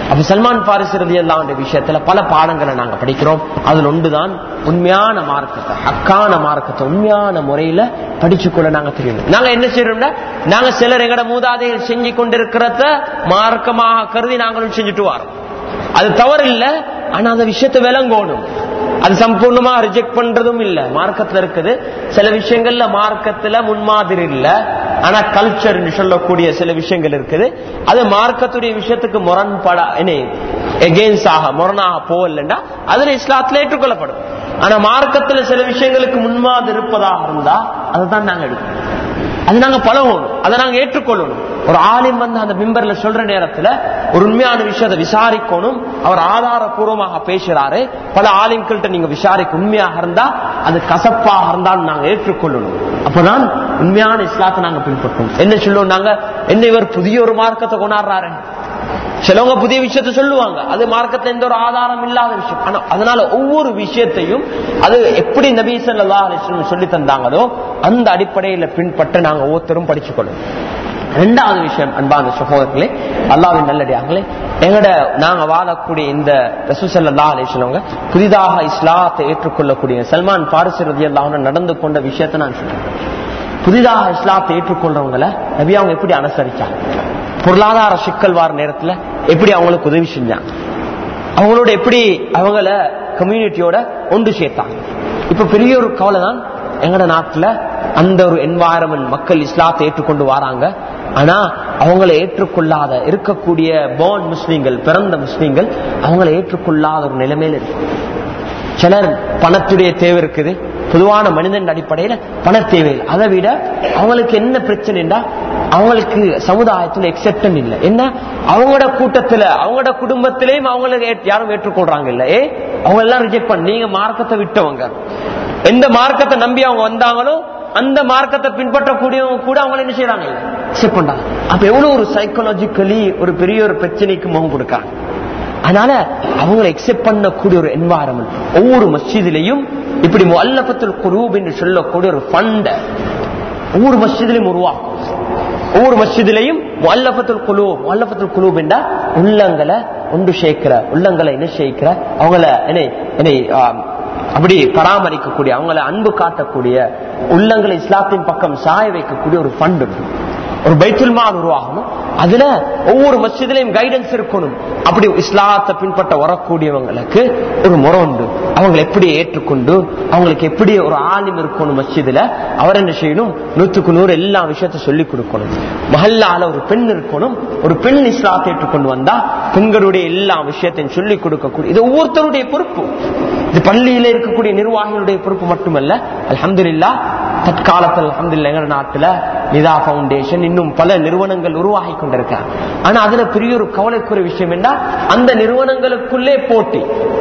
அப்ப சல்மான் பாரிஸ் ரதி அல்லாவுடைய விஷயத்துல பல பாடங்களை நாங்க படிக்கிறோம் அதுல ஒன்றுதான் உண்மையான மார்க்கத்தை ஹக்கான மார்க்கத்தை உண்மையான முறையில படிச்சுக்கொள்ள நாங்க தெரியணும் நாங்க என்ன செய்யறோம்னா நாங்க சிலர் எங்கட மூதாதைகள் செஞ்சு கொண்டிருக்கிறத மார்க்கமாக கருதி நாங்களும் செஞ்சுட்டு வரோம் அது தவறு இல்ல ஆனா அந்த விஷயத்தை விளங்கணும் அது சம்பூர்ணமா ரிஜெக்ட் பண்றதும் இல்ல மார்க்கத்துல இருக்குது சில விஷயங்கள்ல மார்க்கத்துல முன்மாதிரி இல்ல ஆனா கல்ச்சர் சொல்லக்கூடிய சில விஷயங்கள் இருக்குது அது மார்க்கத்துடைய விஷயத்துக்கு முரண்பட எகெயின்ஸ் ஆக முரணாக போகலன்னா அதுல இஸ்லாத்துல ஏற்றுக்கொள்ளப்படும் ஆனா மார்க்கத்துல சில விஷயங்களுக்கு முன்மாதிரி இருப்பதாக இருந்தா அதுதான் நாங்க எடுக்கணும் அது நாங்க பழகணும் அதை நாங்க ஏற்றுக்கொள்ளணும் ஒரு ஆலிம் வந்து அந்த மிம்பர்ல சொல்ற நேரத்துல ஒரு உண்மையான விஷயத்தை விசாரிக்கணும் அவர் ஆதாரபூர்வமாக பேசுறாரு பல ஆலிம்கள்ட்ட நீங்க விசாரிக்க உண்மையாக இருந்தா அது கசப்பாக இருந்தாலும் நாங்க ஏற்றுக்கொள்ளணும் அப்பதான் உண்மையான இஸ்லாத்தை நாங்க பின்பற்றோம் என்ன சொல்லுவோம் நாங்க என்ன இவர் புதிய ஒரு மார்க்கத்தை கொண்டாடுறாரு சிலவங்க புதிய விஷயத்த சொல்லுவாங்க அது மார்க்கத்துல எந்த ஒரு ஆதாரம் இல்லாத விஷயம் ஆனா அதனால ஒவ்வொரு விஷயத்தையும் அது எப்படி நபி சொல்லா சொல்லி தந்தாங்களோ அந்த அடிப்படையில பின்பற்ற நாங்க ஒவ்வொருத்தரும் படிச்சுக்கொள்ளும் ரெண்டாவது விஷயம் அன்பான சகோதரர்களே அல்லாவின் நல்லடியாங்களே எங்கட நாங்க வாழக்கூடிய இந்த ரசூசல்லா அலிஸ்லவங்க புதிதாக இஸ்லாத்தை ஏற்றுக்கொள்ளக்கூடிய சல்மான் பாரிசு ரதி அல்லாஹ் நடந்து கொண்ட விஷயத்தை நான் சொல்றேன் புதிதாக இஸ்லாத்தை ஏற்றுக்கொள்றவங்களை நபி அவங்க எப்படி அனுசரிச்சாங்க பொருளாதார சிக்கல் வார நேரத்துல எப்படி அவங்களுக்கு உதவி செஞ்சாங்க அவங்களோட எப்படி அவங்கள கம்யூனிட்டியோட ஒன்று சேர்த்தாங்க இப்ப பெரிய ஒரு கவலை தான் எங்கட நாட்டுல அந்த ஒரு என்வாயரமெண்ட் மக்கள் இஸ்லாத்தை ஏற்றுக்கொண்டு வராங்க ஆனா அவங்களை ஏற்றுக்கொள்ளாத இருக்கக்கூடிய போர்ன் முஸ்லீம்கள் பிறந்த முஸ்லீம்கள் அவங்களை ஏற்றுக்கொள்ளாத ஒரு நிலைமையில இருக்கு சிலர் பணத்துடைய தேவை இருக்குது பொதுவான மனிதன் அடிப்படையில பண தேவை அதை விட அவங்களுக்கு என்ன பிரச்சனைடா அவங்களுக்கு சமுதாயத்துல எக்ஸெப்டன் இல்லை என்ன அவங்களோட கூட்டத்துல அவங்களோட குடும்பத்திலேயும் அவங்களுக்கு யாரும் ஏற்றுக்கொள்றாங்க இல்ல ஏ அவங்க எல்லாம் ரிஜெக்ட் பண்ண நீங்க மார்க்கத்தை விட்டவங்க எந்த மார்க்கத்தை நம்பி அவங்க வந்தாங்களோ அந்த மார்க்கத்தை பின்பற்றக்கூடியவங்க கூட அவங்க என்ன செய்யறாங்க அக்செப்ட் பண்றாங்க அப்ப எவ்வளவு ஒரு சைக்கலாஜிக்கலி ஒரு பெரிய ஒரு பிரச்சனைக்கு முகம் கொடுக்காங்க அதனால அவங்களை எக்ஸெப்ட் பண்ணக்கூடிய ஒரு என்வாரன்மெண்ட் ஒவ்வொரு மஸ்ஜிதிலையும் இப்படி அல்லப்பத்தில் குரூப் என்று சொல்லக்கூடிய ஒரு ஃபண்ட ஒவ்வொரு மஸ்ஜிதிலையும் உருவாக்கும் ஒவ்வொரு மஸ்ஜிதிலையும் அல்லப்பத்தில் குழு அல்லப்பத்தில் குழு என்றா உள்ளங்களை ஒன்று சேர்க்கிற உள்ளங்களை என்ன சேர்க்கிற அவங்கள என்ன என்ன அப்படி பராமரிக்கக்கூடிய அவங்கள அன்பு காட்டக்கூடிய உள்ளங்களை இஸ்லாத்தின் பக்கம் சாய வைக்கக்கூடிய ஒரு ஃபண்ட் ஒரு பைத்துல் மால் உருவாகணும் அதுல ஒவ்வொரு மசிதிலையும் கைடன்ஸ் இருக்கணும் அப்படி இஸ்லாத்தை பின்பற்ற வரக்கூடியவங்களுக்கு ஒரு முறை உண்டு அவங்களை எப்படி ஏற்றுக்கொண்டு அவங்களுக்கு எப்படி ஒரு ஆலிம் இருக்கணும் மஸ்ஜிதுல அவர் என்ன செய்யணும் நூற்றுக்கு நூறு எல்லா விஷயத்த சொல்லி கொடுக்கணும் மஹல்லால ஒரு பெண் இருக்கணும் ஒரு பெண் இஸ்லாத்தை ஏற்றுக்கொண்டு வந்தா பெண்களுடைய எல்லா விஷயத்தையும் சொல்லிக் கொடுக்கக்கூடிய இது ஒவ்வொருத்தருடைய பொறுப்பு இது பள்ளியில இருக்கக்கூடிய நிர்வாகிகளுடைய பொறுப்பு மட்டுமல்ல அலமதுல்லா தற்காலத்தில் அலமதுல்லா எங்க நாட்டுல நிதா பவுண்டேஷன் இன்னும் பல நிறுவனங்கள் உருவாகி கொண்டிருக்காங்க ஆனா அதுல பெரிய ஒரு கவலைக்குரிய விஷயம் என்ன அந்த நிறுவனங்களுக்குள்ளே போட்டி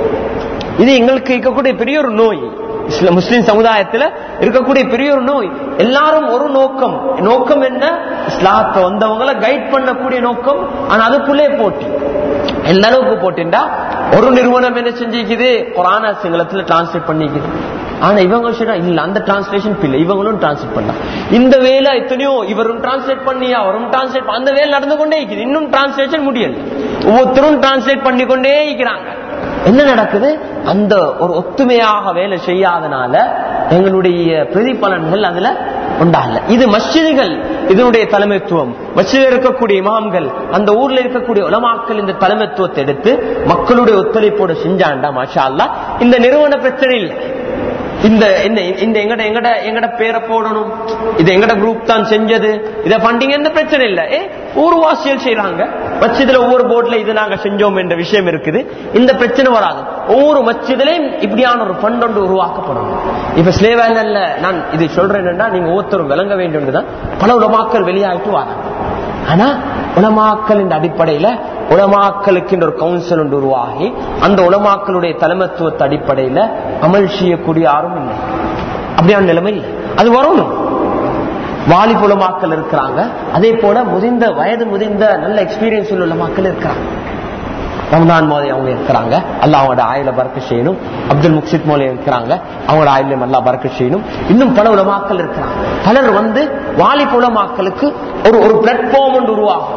இது எங்களுக்கு இருக்கக்கூடிய பெரிய ஒரு நோய் முஸ்லிம் சமுதாயத்துல இருக்கக்கூடிய பெரிய ஒரு நோய் எல்லாரும் ஒரு நோக்கம் நோக்கம் என்ன இஸ்லாத்தை வந்தவங்களை கைட் பண்ணக்கூடிய நோக்கம் ஆனா அதுக்குள்ளே போட்டி எந்த அளவுக்கு போட்டிண்டா ஒரு நிறுவனம் என்ன செஞ்சிக்குது குரான சிங்களத்துல டிரான்ஸ்லேட் பண்ணிக்குது ஆனா இவங்க இல்ல அந்த டிரான்ஸ்லேஷன் பிள்ளை இவங்களும் டிரான்ஸ்லேட் பண்ணா இந்த வேலை எத்தனையோ இவரும் டிரான்ஸ்லேட் பண்ணியா அவரும் டிரான்ஸ்லேட் அந்த வேலை நடந்து கொண்டே இருக்குது இன்னும் டிரான்ஸ்லேஷன் முடியல ஒவ்வொருத்தரும் டிரான்ஸ்லேட் பண்ணி கொண்டே இருக்கிறாங்க என்ன நடக்குது அந்த ஒரு ஒத்துமையாக வேலை செய்யாதனால எங்களுடைய பிரதிபலன்கள் அதுல உண்டாகல இது மஸ்ஜிதுகள் இதனுடைய தலைமைத்துவம் மஸ்ஜிதில் இருக்கக்கூடிய இமாம்கள் அந்த ஊர்ல இருக்கக்கூடிய உலமாக்கள் இந்த தலைமைத்துவத்தை எடுத்து மக்களுடைய ஒத்துழைப்போடு செஞ்சாண்டா மாஷா அல்லா இந்த நிறுவன பிரச்சனை இல்லை இந்த என்ன இந்த எங்கட எங்கட எங்கட பேரை போடணும் இது எங்கட குரூப் தான் செஞ்சது இத ஃபண்டிங் எந்த பிரச்சனை இல்ல ஏ ஊர்வாசியல் செய்யறாங்க மச்சிதுல ஒவ்வொரு போர்ட்ல இது நாங்க செஞ்சோம் என்ற விஷயம் இருக்குது இந்த பிரச்சனை வராது ஒவ்வொரு மச்சிதிலையும் இப்படியான ஒரு ஃபண்ட் ஒன்று உருவாக்கப்படும் இப்ப ஸ்லேவேல நான் இது சொல்றேன் என்னன்னா நீங்க ஒவ்வொருத்தரும் விளங்க வேண்டியதுதான் பல உலமாக்கள் வெளியாயிட்டு வராங்க ஆனா உலமாக்களின் அடிப்படையில உலமாக்களுக்கு ஒரு கவுன்சில் ஒன்று உருவாகி அந்த உலமாக்களுடைய தலைமத்துவத்தை அடிப்படையில அமல் செய்யக்கூடிய யாரும் இல்லை அப்படியான நிலைமை இல்லை அது வரணும் வாலிபுலமாக்கள் இருக்கிறாங்க அதே போல முதிர்ந்த வயது முதிர்ந்த நல்ல எக்ஸ்பீரியன்ஸ் உள்ள மக்கள் இருக்கிறாங்க ரம்தான் மோதி அவங்க இருக்கிறாங்க அல்ல அவங்களோட ஆயில பறக்க செய்யணும் அப்துல் முக்சித் மோலே இருக்கிறாங்க அவங்களோட ஆயில நல்லா பறக்க செய்யணும் இன்னும் பல உலமாக்கள் இருக்கிறாங்க பலர் வந்து வாலிப உலமாக்களுக்கு ஒரு ஒரு பிளாட்ஃபார்ம் ஒன்று உருவாகும்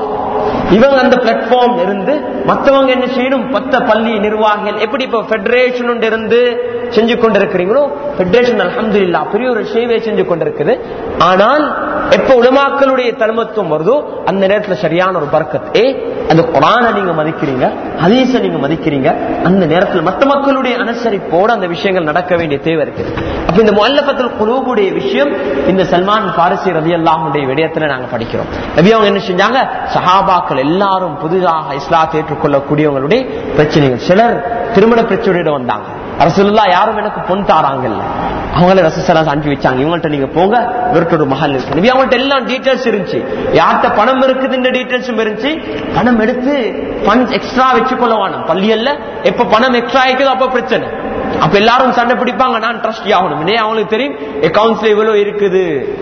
இவங்க அந்த பிளாட்ஃபார்ம் இருந்து மத்தவங்க என்ன செய்யணும் மத்த பள்ளி நிர்வாகிகள் எப்படி இப்ப பெடரேஷன் இருந்து செஞ்சு கொண்டிருக்கிறீங்களோ பெடரேஷன் அலமதுல்லா பெரிய ஒரு சேவையை செஞ்சு கொண்டிருக்குது ஆனால் எப்ப உலமாக்களுடைய தலைமத்துவம் வருதோ அந்த நேரத்துல சரியான ஒரு பர்க்கத் ஏ அந்த குரானை நீங்க மதிக்கிறீங்க ஹதீஸ நீங்க மதிக்கிறீங்க அந்த நேரத்தில் மத்த மக்களுடைய அனுசரிப்போடு அந்த விஷயங்கள் நடக்க வேண்டிய தேவை இருக்கு அப்ப இந்த முல்லபத்தில் குழுவுடைய விஷயம் இந்த சல்மான் பாரிசி ரவி அல்லாஹுடைய விடயத்துல நாங்க படிக்கிறோம் ரவி அவங்க என்ன செஞ்சாங்க சஹாபாக்கள் எல்லாரும் புதிதாக இஸ்லாத்தை ஏற்றுக்கொள்ளக்கூடியவங்களுடைய பிரச்சனைகள் சிலர் திருமண பிரச்சனையோட வந்தாங்க அரசுல்லா யாரும் எனக்கு பொன் தாராங்கல்ல அவங்கள ரசசரா அனுப்பி வச்சாங்க இவங்கள்ட்ட நீங்க போங்க இவர்கிட்ட ஒரு மகள் இருக்கு நபி அவங்கள்ட்ட எல்லாம் டீட்டெயில்ஸ் இருந்துச்சு யார்கிட்ட பணம் இருக்குதுன்ற டீட்டெயில்ஸும் இருந்துச்சு பணம் எடுத்து ஃபண்ட் எக்ஸ்ட்ரா வச்சுக்கொள்ள வேணும் பள்ளியல்ல எப்ப பணம் எக்ஸ்ட்ரா ஆயிக்குதோ அப்ப பிரச்சனை அப்ப எல்லாரும் சண்டை பிடிப்பாங்க நான் ட்ரஸ்டி ஆகணும் இன்னே அவங்களுக்கு தெரியும் அக்கௌண்ட்ஸ்ல இவ்வளவு இருக்குது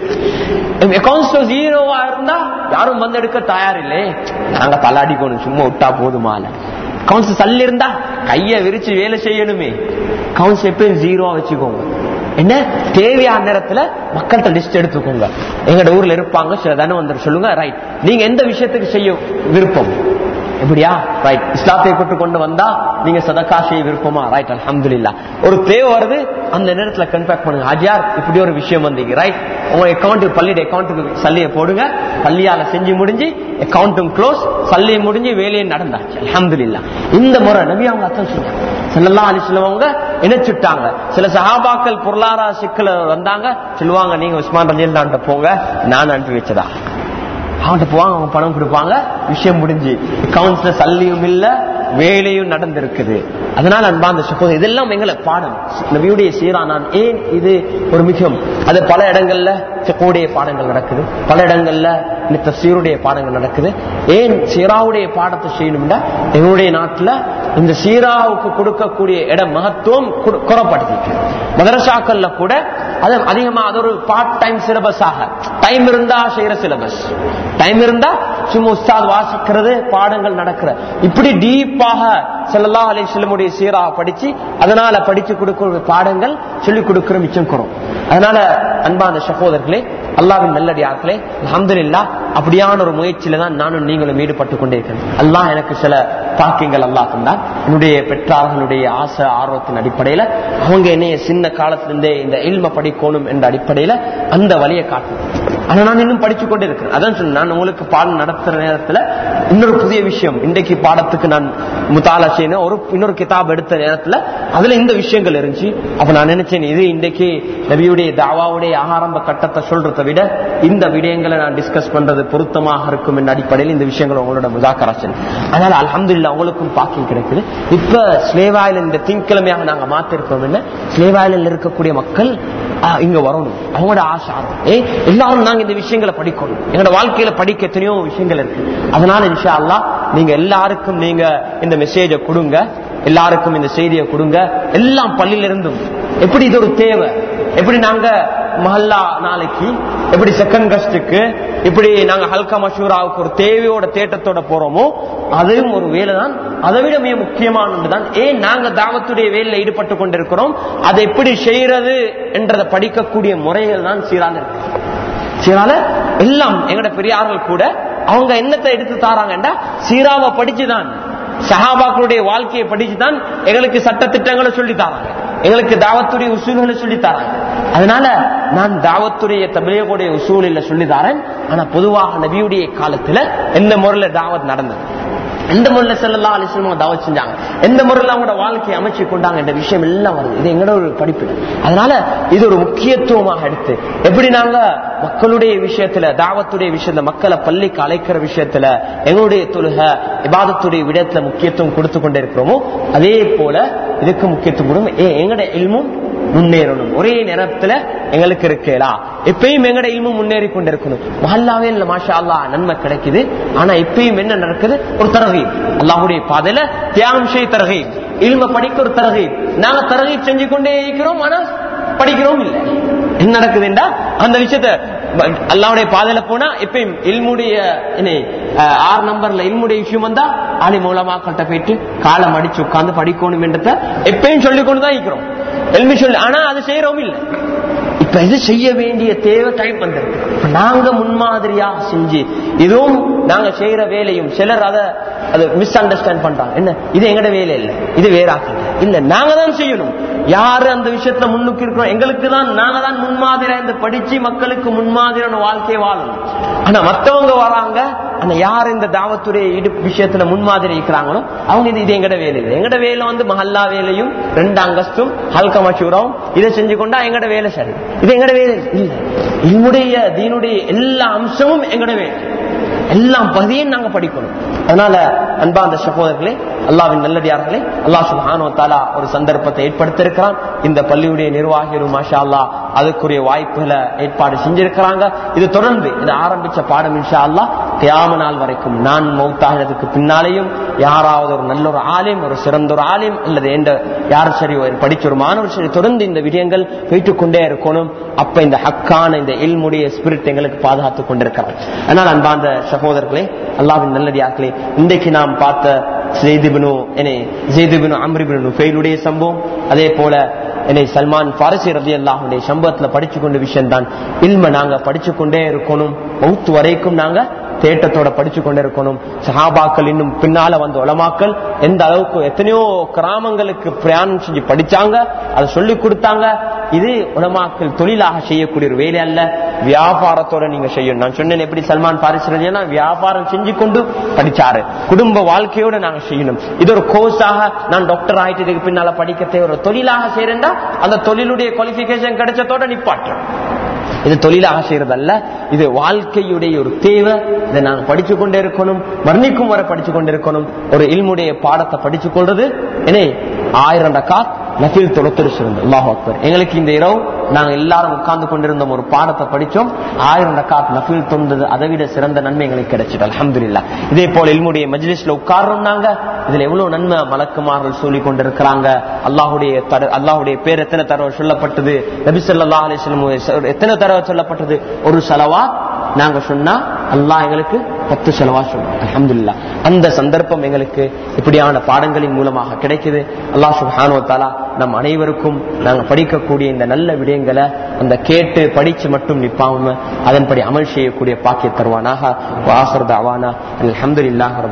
அக்கௌண்ட்ஸ்ல ஜீரோவா இருந்தா யாரும் வந்து எடுக்க தயார் இல்லை நாங்க தலாடிக்கணும் சும்மா விட்டா போதுமால கவுன்ஸ் சல்லி இருந்தா கைய விரிச்சு வேலை செய்யணுமே கவுன்ஸ் எப்பயும் ஜீரோவா வச்சுக்கோங்க என்ன தேவையான நேரத்துல மக்கள்கிட்ட லிஸ்ட் எடுத்துக்கோங்க எங்கட ஊர்ல இருப்பாங்க சில தானே வந்து சொல்லுங்க ரைட் நீங்க எந்த விஷயத்துக்கு செய்ய விருப்பம் எப்படியா ரைட் இஸ்லாத்தை கொண்டு கொண்டு வந்தா நீங்க சதக்கா செய்ய விருப்பமா ரைட் அலமதுல்லா ஒரு தேவை வருது அந்த நேரத்துல கன்ஃபேக்ட் பண்ணுங்க ஆஜியார் இப்படி ஒரு விஷயம் வந்தீங்க ரைட் உங்க அக்கௌண்ட் பள்ளியோட அக்கௌண்ட்டுக்கு சல்லியை போடுங்க பள்ளியால செஞ்சு முடிஞ்சு அக்கௌண்ட்டும் க்ளோஸ் சல்லியை முடிஞ்சு வேலையை நடந்தாச்சு அலமதுல்லா இந்த முறை நபி அவங்க அர்த்தம் சொன்னாங்க செல்லல்லா அலிஸ்லவங்க இணைச்சுட்டாங்க சில சஹாபாக்கள் பொருளாதார சிக்கல வந்தாங்க சொல்லுவாங்க நீங்க உஸ்மான் ரஜில்தான்ட்ட போங்க நான் அனுப்பி வச்சதா அவன்கிட்ட போவாங்க அவங்க பணம் கொடுப்பாங்க விஷயம் முடிஞ்சு அக்கௌண்ட்ஸ்ல சல்லியும் இல்ல வேலையும் நடந்திருக்குது அதனால அன்பா அந்த சகோதரர் இதெல்லாம் எங்களை பாடம் நபியுடைய சீரா நான் ஏன் இது ஒரு மிகவும் அது பல இடங்கள்ல செக்கோடைய பாடங்கள் நடக்குது பல இடங்கள்ல இந்த தசீருடைய பாடங்கள் நடக்குது ஏன் சீராவுடைய பாடத்தை செய்யணும்னா எங்களுடைய நாட்டுல இந்த சீராவுக்கு கொடுக்கக்கூடிய இடம் மகத்துவம் குறப்படுத்திட்டு மதரசாக்கள்ல கூட அது அதிகமா அது ஒரு பார்ட் டைம் சிலபஸ் ஆக டைம் இருந்தா செய்யற சிலபஸ் டைம் இருந்தா சும்மா உஸ்தாத் வாசிக்கிறது பாடங்கள் நடக்கிற இப்படி டீப்பாக செல்லல்லா அலி செல்லமுடைய சீரா படிச்சு அதனால படிச்சு கொடுக்கிற பாடங்கள் சொல்லிக் கொடுக்கிற மிச்சம் குறம் அதனால அன்பான சகோதரர்களே அல்லாவின் நல்லடியார்களே அஹமதுல்லா அப்படியான ஒரு முயற்சியில தான் நானும் நீங்களும் ஈடுபட்டு கொண்டே இருக்கிறேன் அல்லாஹ் எனக்கு சில பாக்கியங்கள் அல்லா தந்தான் என்னுடைய பெற்றார்களுடைய ஆசை ஆர்வத்தின் அடிப்படையில அவங்க என்னைய சின்ன காலத்திலிருந்தே இந்த இல்ம படிக்கணும் என்ற அடிப்படையில அந்த வழியை காட்டும் ஆனா நான் இன்னும் படிச்சு கொண்டே இருக்கிறேன் அதான் சொன்னேன் நான் உங்களுக்கு பாடம் நடத்துற நேரத்துல இன்னொரு புதிய விஷயம் இன்றைக்கு பாடத்துக்கு நான் முத்தாலா செய்யணும் ஒரு இன்னொரு கிதாப் எடுத்த நேரத்துல அதுல இந்த விஷயங்கள் இருந்துச்சு அப்ப நான் நினைச்சேன் இது இன்றைக்கு நபியுடைய தாவாவுடைய ஆரம்ப கட்டத்தை சொல்றதை விட இந்த விடயங்களை நான் டிஸ்கஸ் பண்றது பொருத்தமாக இருக்கும் என்ற அடிப்படையில் இந்த விஷயங்கள் உங்களோட முதாக்கராசன் அதனால அலமதுல்லா உங்களுக்கும் பாக்கியம் கிடைக்குது இப்ப ஸ்லேவாயில் இந்த திங்கிழமையாக நாங்க மாத்திருக்கோம் என்ன ஸ்லேவாயில் இருக்கக்கூடிய மக்கள் இங்க வரணும் அவங்களோட ஆசை ஏ எல்லாரும் நாங்க இந்த விஷயங்களை படிக்கணும் எங்களோட வாழ்க்கையில படிக்க எத்தனையோ விஷயங்கள் இருக்கு அதனால இன்ஷா அல்லா நீங்க எல்லாருக்கும் நீங்க இந்த மெசேஜை கொடுங்க எல்லாருக்கும் இந்த செய்தியை கொடுங்க எல்லாம் பள்ளியில இருந்தும் எப்படி இது ஒரு தேவை எப்படி நாங்க மஹல்லா நாளைக்கு எப்படி செகண்ட் கஸ்டுக்கு இப்படி நாங்க ஹல்கா மஷூராவுக்கு ஒரு தேவையோட தேட்டத்தோட போறோமோ அதுவும் ஒரு வேலை தான் அதை விட மிக முக்கியமானது தான் ஏன் நாங்க தாவத்துடைய வேலையில் ஈடுபட்டு கொண்டிருக்கிறோம் அதை எப்படி செய்யறது என்றதை படிக்கக்கூடிய முறைகள் தான் சீரான இருக்கு சீரால எல்லாம் எங்கட பெரியார்கள் கூட அவங்க என்னத்தை எடுத்து தாராங்கண்டா சீராவை படிச்சுதான் சஹாபாக்களுடைய வாழ்க்கையை படிச்சுதான் எங்களுக்கு சட்ட திட்டங்களை சொல்லி தராங்க எங்களுக்கு தாவத்துடைய உசூல்களை சொல்லி தராங்க அதனால நான் தாவத்துடைய தமிழகுடைய உசூலில் சொல்லி தரேன் ஆனா பொதுவாக நபியுடைய காலத்துல எந்த முறையில தாவத் நடந்தது எந்த முறையில செல்லலாம் அலிஸ்லமாக தாவத் செஞ்சாங்க எந்த முறையில் அவங்களோட வாழ்க்கையை அமைச்சு கொண்டாங்க என்ற விஷயம் எல்லாம் வருது இது எங்களோட ஒரு படிப்பு அதனால இது ஒரு முக்கியத்துவமாக எடுத்து எப்படி நாங்க மக்களுடைய விஷயத்துல தாவத்துடைய விஷயத்துல மக்களை பள்ளிக்கு அழைக்கிற விஷயத்துல எங்களுடைய தொழுக இபாதத்துடைய விடயத்துல முக்கியத்துவம் கொடுத்து கொண்டே இருக்கிறோமோ அதே போல இதுக்கு முக்கியத்துவம் கொடுக்கும் எங்கட இல்மும் முன்னேறணும் ஒரே நேரத்துல எங்களுக்கு இருக்கலா எப்பயும் எங்கட இல்மும் முன்னேறி கொண்டிருக்கணும் மஹல்லாவே இல்ல மாஷா அல்லா நன்மை கிடைக்குது ஆனா எப்பயும் என்ன நடக்குது ஒரு தரகீப் அல்லாஹுடைய பாதையில தியாகம் செய்ய தரகீப் இல்ம படிக்க ஒரு தரகீப் நாங்க தரகீப் செஞ்சு கொண்டே இருக்கிறோம் ஆனா படிக்கிறோம் இல்ல என்ன நடக்குதுண்டா அந்த விஷயத்த அல்லாவுடைய பாதையில போனா எப்பயும் இல்முடைய ஆறு நம்பர்ல இல்முடைய விஷயம் வந்தா ஆலி மூலமாக்கள்கிட்ட போயிட்டு காலம் அடிச்சு உட்கார்ந்து படிக்கணும் என்றத எப்பயும் சொல்லிக் கொண்டுதான் இருக்கிறோம் எல்மி சொல்லி ஆனா அது செய்யறோம் இல்ல இப்ப இது செய்ய வேண்டிய தேவை டைம் வந்திருக்கு நாங்க முன்மாதிரியா செஞ்சு இதுவும் நாங்க செய்யற வேலையும் சிலர் அதை அதை மிஸ் அண்டர்ஸ்டாண்ட் பண்றாங்க என்ன இது எங்கட வேலை இல்ல இது வேற ஆக்கல இல்ல நாங்க தான் செய்யணும் யாரு அந்த விஷயத்துல முன்னுக்கு இருக்கிறோம் எங்களுக்கு தான் நாங்க தான் முன்மாதிரியா இந்த படிச்சு மக்களுக்கு முன்மாதிரியான வாழ்க்கையை வாழணும் ஆனா மத்தவங்க வராங்க ஆனா யார் இந்த தாவத்துடைய இடு விஷயத்துல முன்மாதிரி இருக்கிறாங்களோ அவங்க இது இது எங்கட வேலை இல்லை எங்கட வேலை வந்து மஹல்லா வேலையும் ரெண்டு அங்கஸ்தும் ஹல்க மஷூரம் இதை செஞ்சு கொண்டா எங்கட வேலை சரி இது எங்கட வேலை இல்ல என்னுடைய தீனுடைய எல்லா அம்சமும் எங்கட வேலை எல்லாம் பகுதியும் நாங்க படிக்கணும் அதனால அன்பா அந்த சகோதரர்களே அல்லாவின் நல்லடியார்களே அல்லாஹ் சுப்ஹானஹு வ தஆலா ஒரு சந்தர்ப்பத்தை ஏற்படுத்தியிருக்கிறான் இந்த பள்ளியுடைய நிர்வாகிகள் மாஷா அல்லாஹ் அதுக்குரிய வாய்ப்புகளை ஏற்பாடு செஞ்சிருக்கிறாங்க இது தொடர்ந்து இது ஆரம்பிச்ச பாடம் இன்ஷா அல்லாஹ் கியாம நாள் வரைக்கும் நான் மௌத்தாகிறதுக்கு பின்னாலேயும் யாராவது ஒரு நல்ல ஒரு ஆலிம் ஒரு சிறந்த ஒரு ஆலிம் அல்லது எந்த யாரும் சரி ஒரு படிச்ச ஒரு மாணவர் சரி தொடர்ந்து இந்த விடயங்கள் போயிட்டுக் கொண்டே இருக்கணும் அப்ப இந்த ஹக்கான இந்த இல்முடைய ஸ்பிரிட் எங்களுக்கு பாதுகாத்து கொண்டிருக்கிறோம் அதனால் அன்பாந்த சகோதரர்களே அல்லாவின் நல்லடியாக்களே இன்றைக்கு நாம் பார்த்த ஜெய்திபினு என்னை ஜெய்திபினு அம்ரிபினு ஃபெயிலுடைய சம்பவம் அதே போல என்னை சல்மான் பாரசி ரதி அல்லாஹுடைய சம்பவத்துல படிச்சு கொண்ட விஷயம் தான் இல்ம நாங்க படிச்சு கொண்டே இருக்கணும் மௌத்து வரைக்கும் நாங்க தேட்டத்தோட படிச்சு கொண்டே இருக்கணும் சஹாபாக்கள் இன்னும் பின்னால வந்த உலமாக்கள் எந்த அளவுக்கு எத்தனையோ கிராமங்களுக்கு பிரயாணம் செஞ்சு படிச்சாங்க அதை சொல்லி கொடுத்தாங்க இது உலமாக்கள் தொழிலாக செய்யக்கூடிய ஒரு வேலை அல்ல வியாபாரத்தோட நீங்க செய்யணும் நான் சொன்னேன் எப்படி சல்மான் பாரிஸ் ரலியன்னா வியாபாரம் செஞ்சு கொண்டு படிச்சாரு குடும்ப வாழ்க்கையோட நாங்க செய்யணும் இது ஒரு கோர்ஸாக நான் டாக்டர் ஆயிட்டு இதுக்கு பின்னால படிக்க தேவை ஒரு தொழிலாக செய்யறேன்டா அந்த தொழிலுடைய குவாலிபிகேஷன் கிடைச்சதோட நிப்பாட்டுறோம் இது தொழிலாக செய்யறதல்ல இது வாழ்க்கையுடைய ஒரு தேவை இதை நாங்க படிச்சு கொண்டே இருக்கணும் மரணிக்கும் வரை படிச்சு கொண்டே இருக்கணும் ஒரு இல்முடைய பாடத்தை படிச்சு கொள்றது என்ன ஆயிரம் ரக்காத் நஃபில் தொடுத்துரு சிறந்த அல்லாஹ் அக்பர் எங்களுக்கு இந்த இரவு நாங்க எல்லாரும் உட்கார்ந்து கொண்டிருந்தோம் ஒரு பாடத்தை படிச்சோம் ஆயிரம் ரக்காத் நஃபில் தொண்டது அதை விட சிறந்த நன்மை எங்களுக்கு கிடைச்சிட்டு அல்ஹம்துலில்லா இதே போல இல்முடைய மஜ்லிஸ்ல உட்கார்றோம் நாங்க இதுல எவ்வளவு நன்மை மலக்குமார்கள் சொல்லி கொண்டிருக்கிறாங்க அல்லாஹுடைய தர அல்லாஹுடைய பேர் எத்தனை தடவை சொல்லப்பட்டது நபி ஸல்லல்லாஹு அலைஹி வஸல்லம் எத்தனை தடவை சொல்லப்பட்டது ஒரு செலவா நாங்க சொன்னா அல்லாஹ் எங்களுக்கு பத்து செலவா சொல்லும் அல்ஹம்துலில்லா அந்த சந்தர்ப்பம் எங்களுக்கு இப்படியான பாடங்களின் மூலமாக கிடைக்குது அல்லாஹ் சுப்ஹானஹு வ தஆலா நம் அனைவருக்கும் நாங்க படிக்கக்கூடிய இந்த நல்ல விடயங்களை அந்த கேட்டு படிச்சு மட்டும் நிப்பாம அதன்படி அமல் செய்யக்கூடிய பாக்கிய தருவானாக வாசர் தாவானா அல்ஹம்துலில்லாஹ்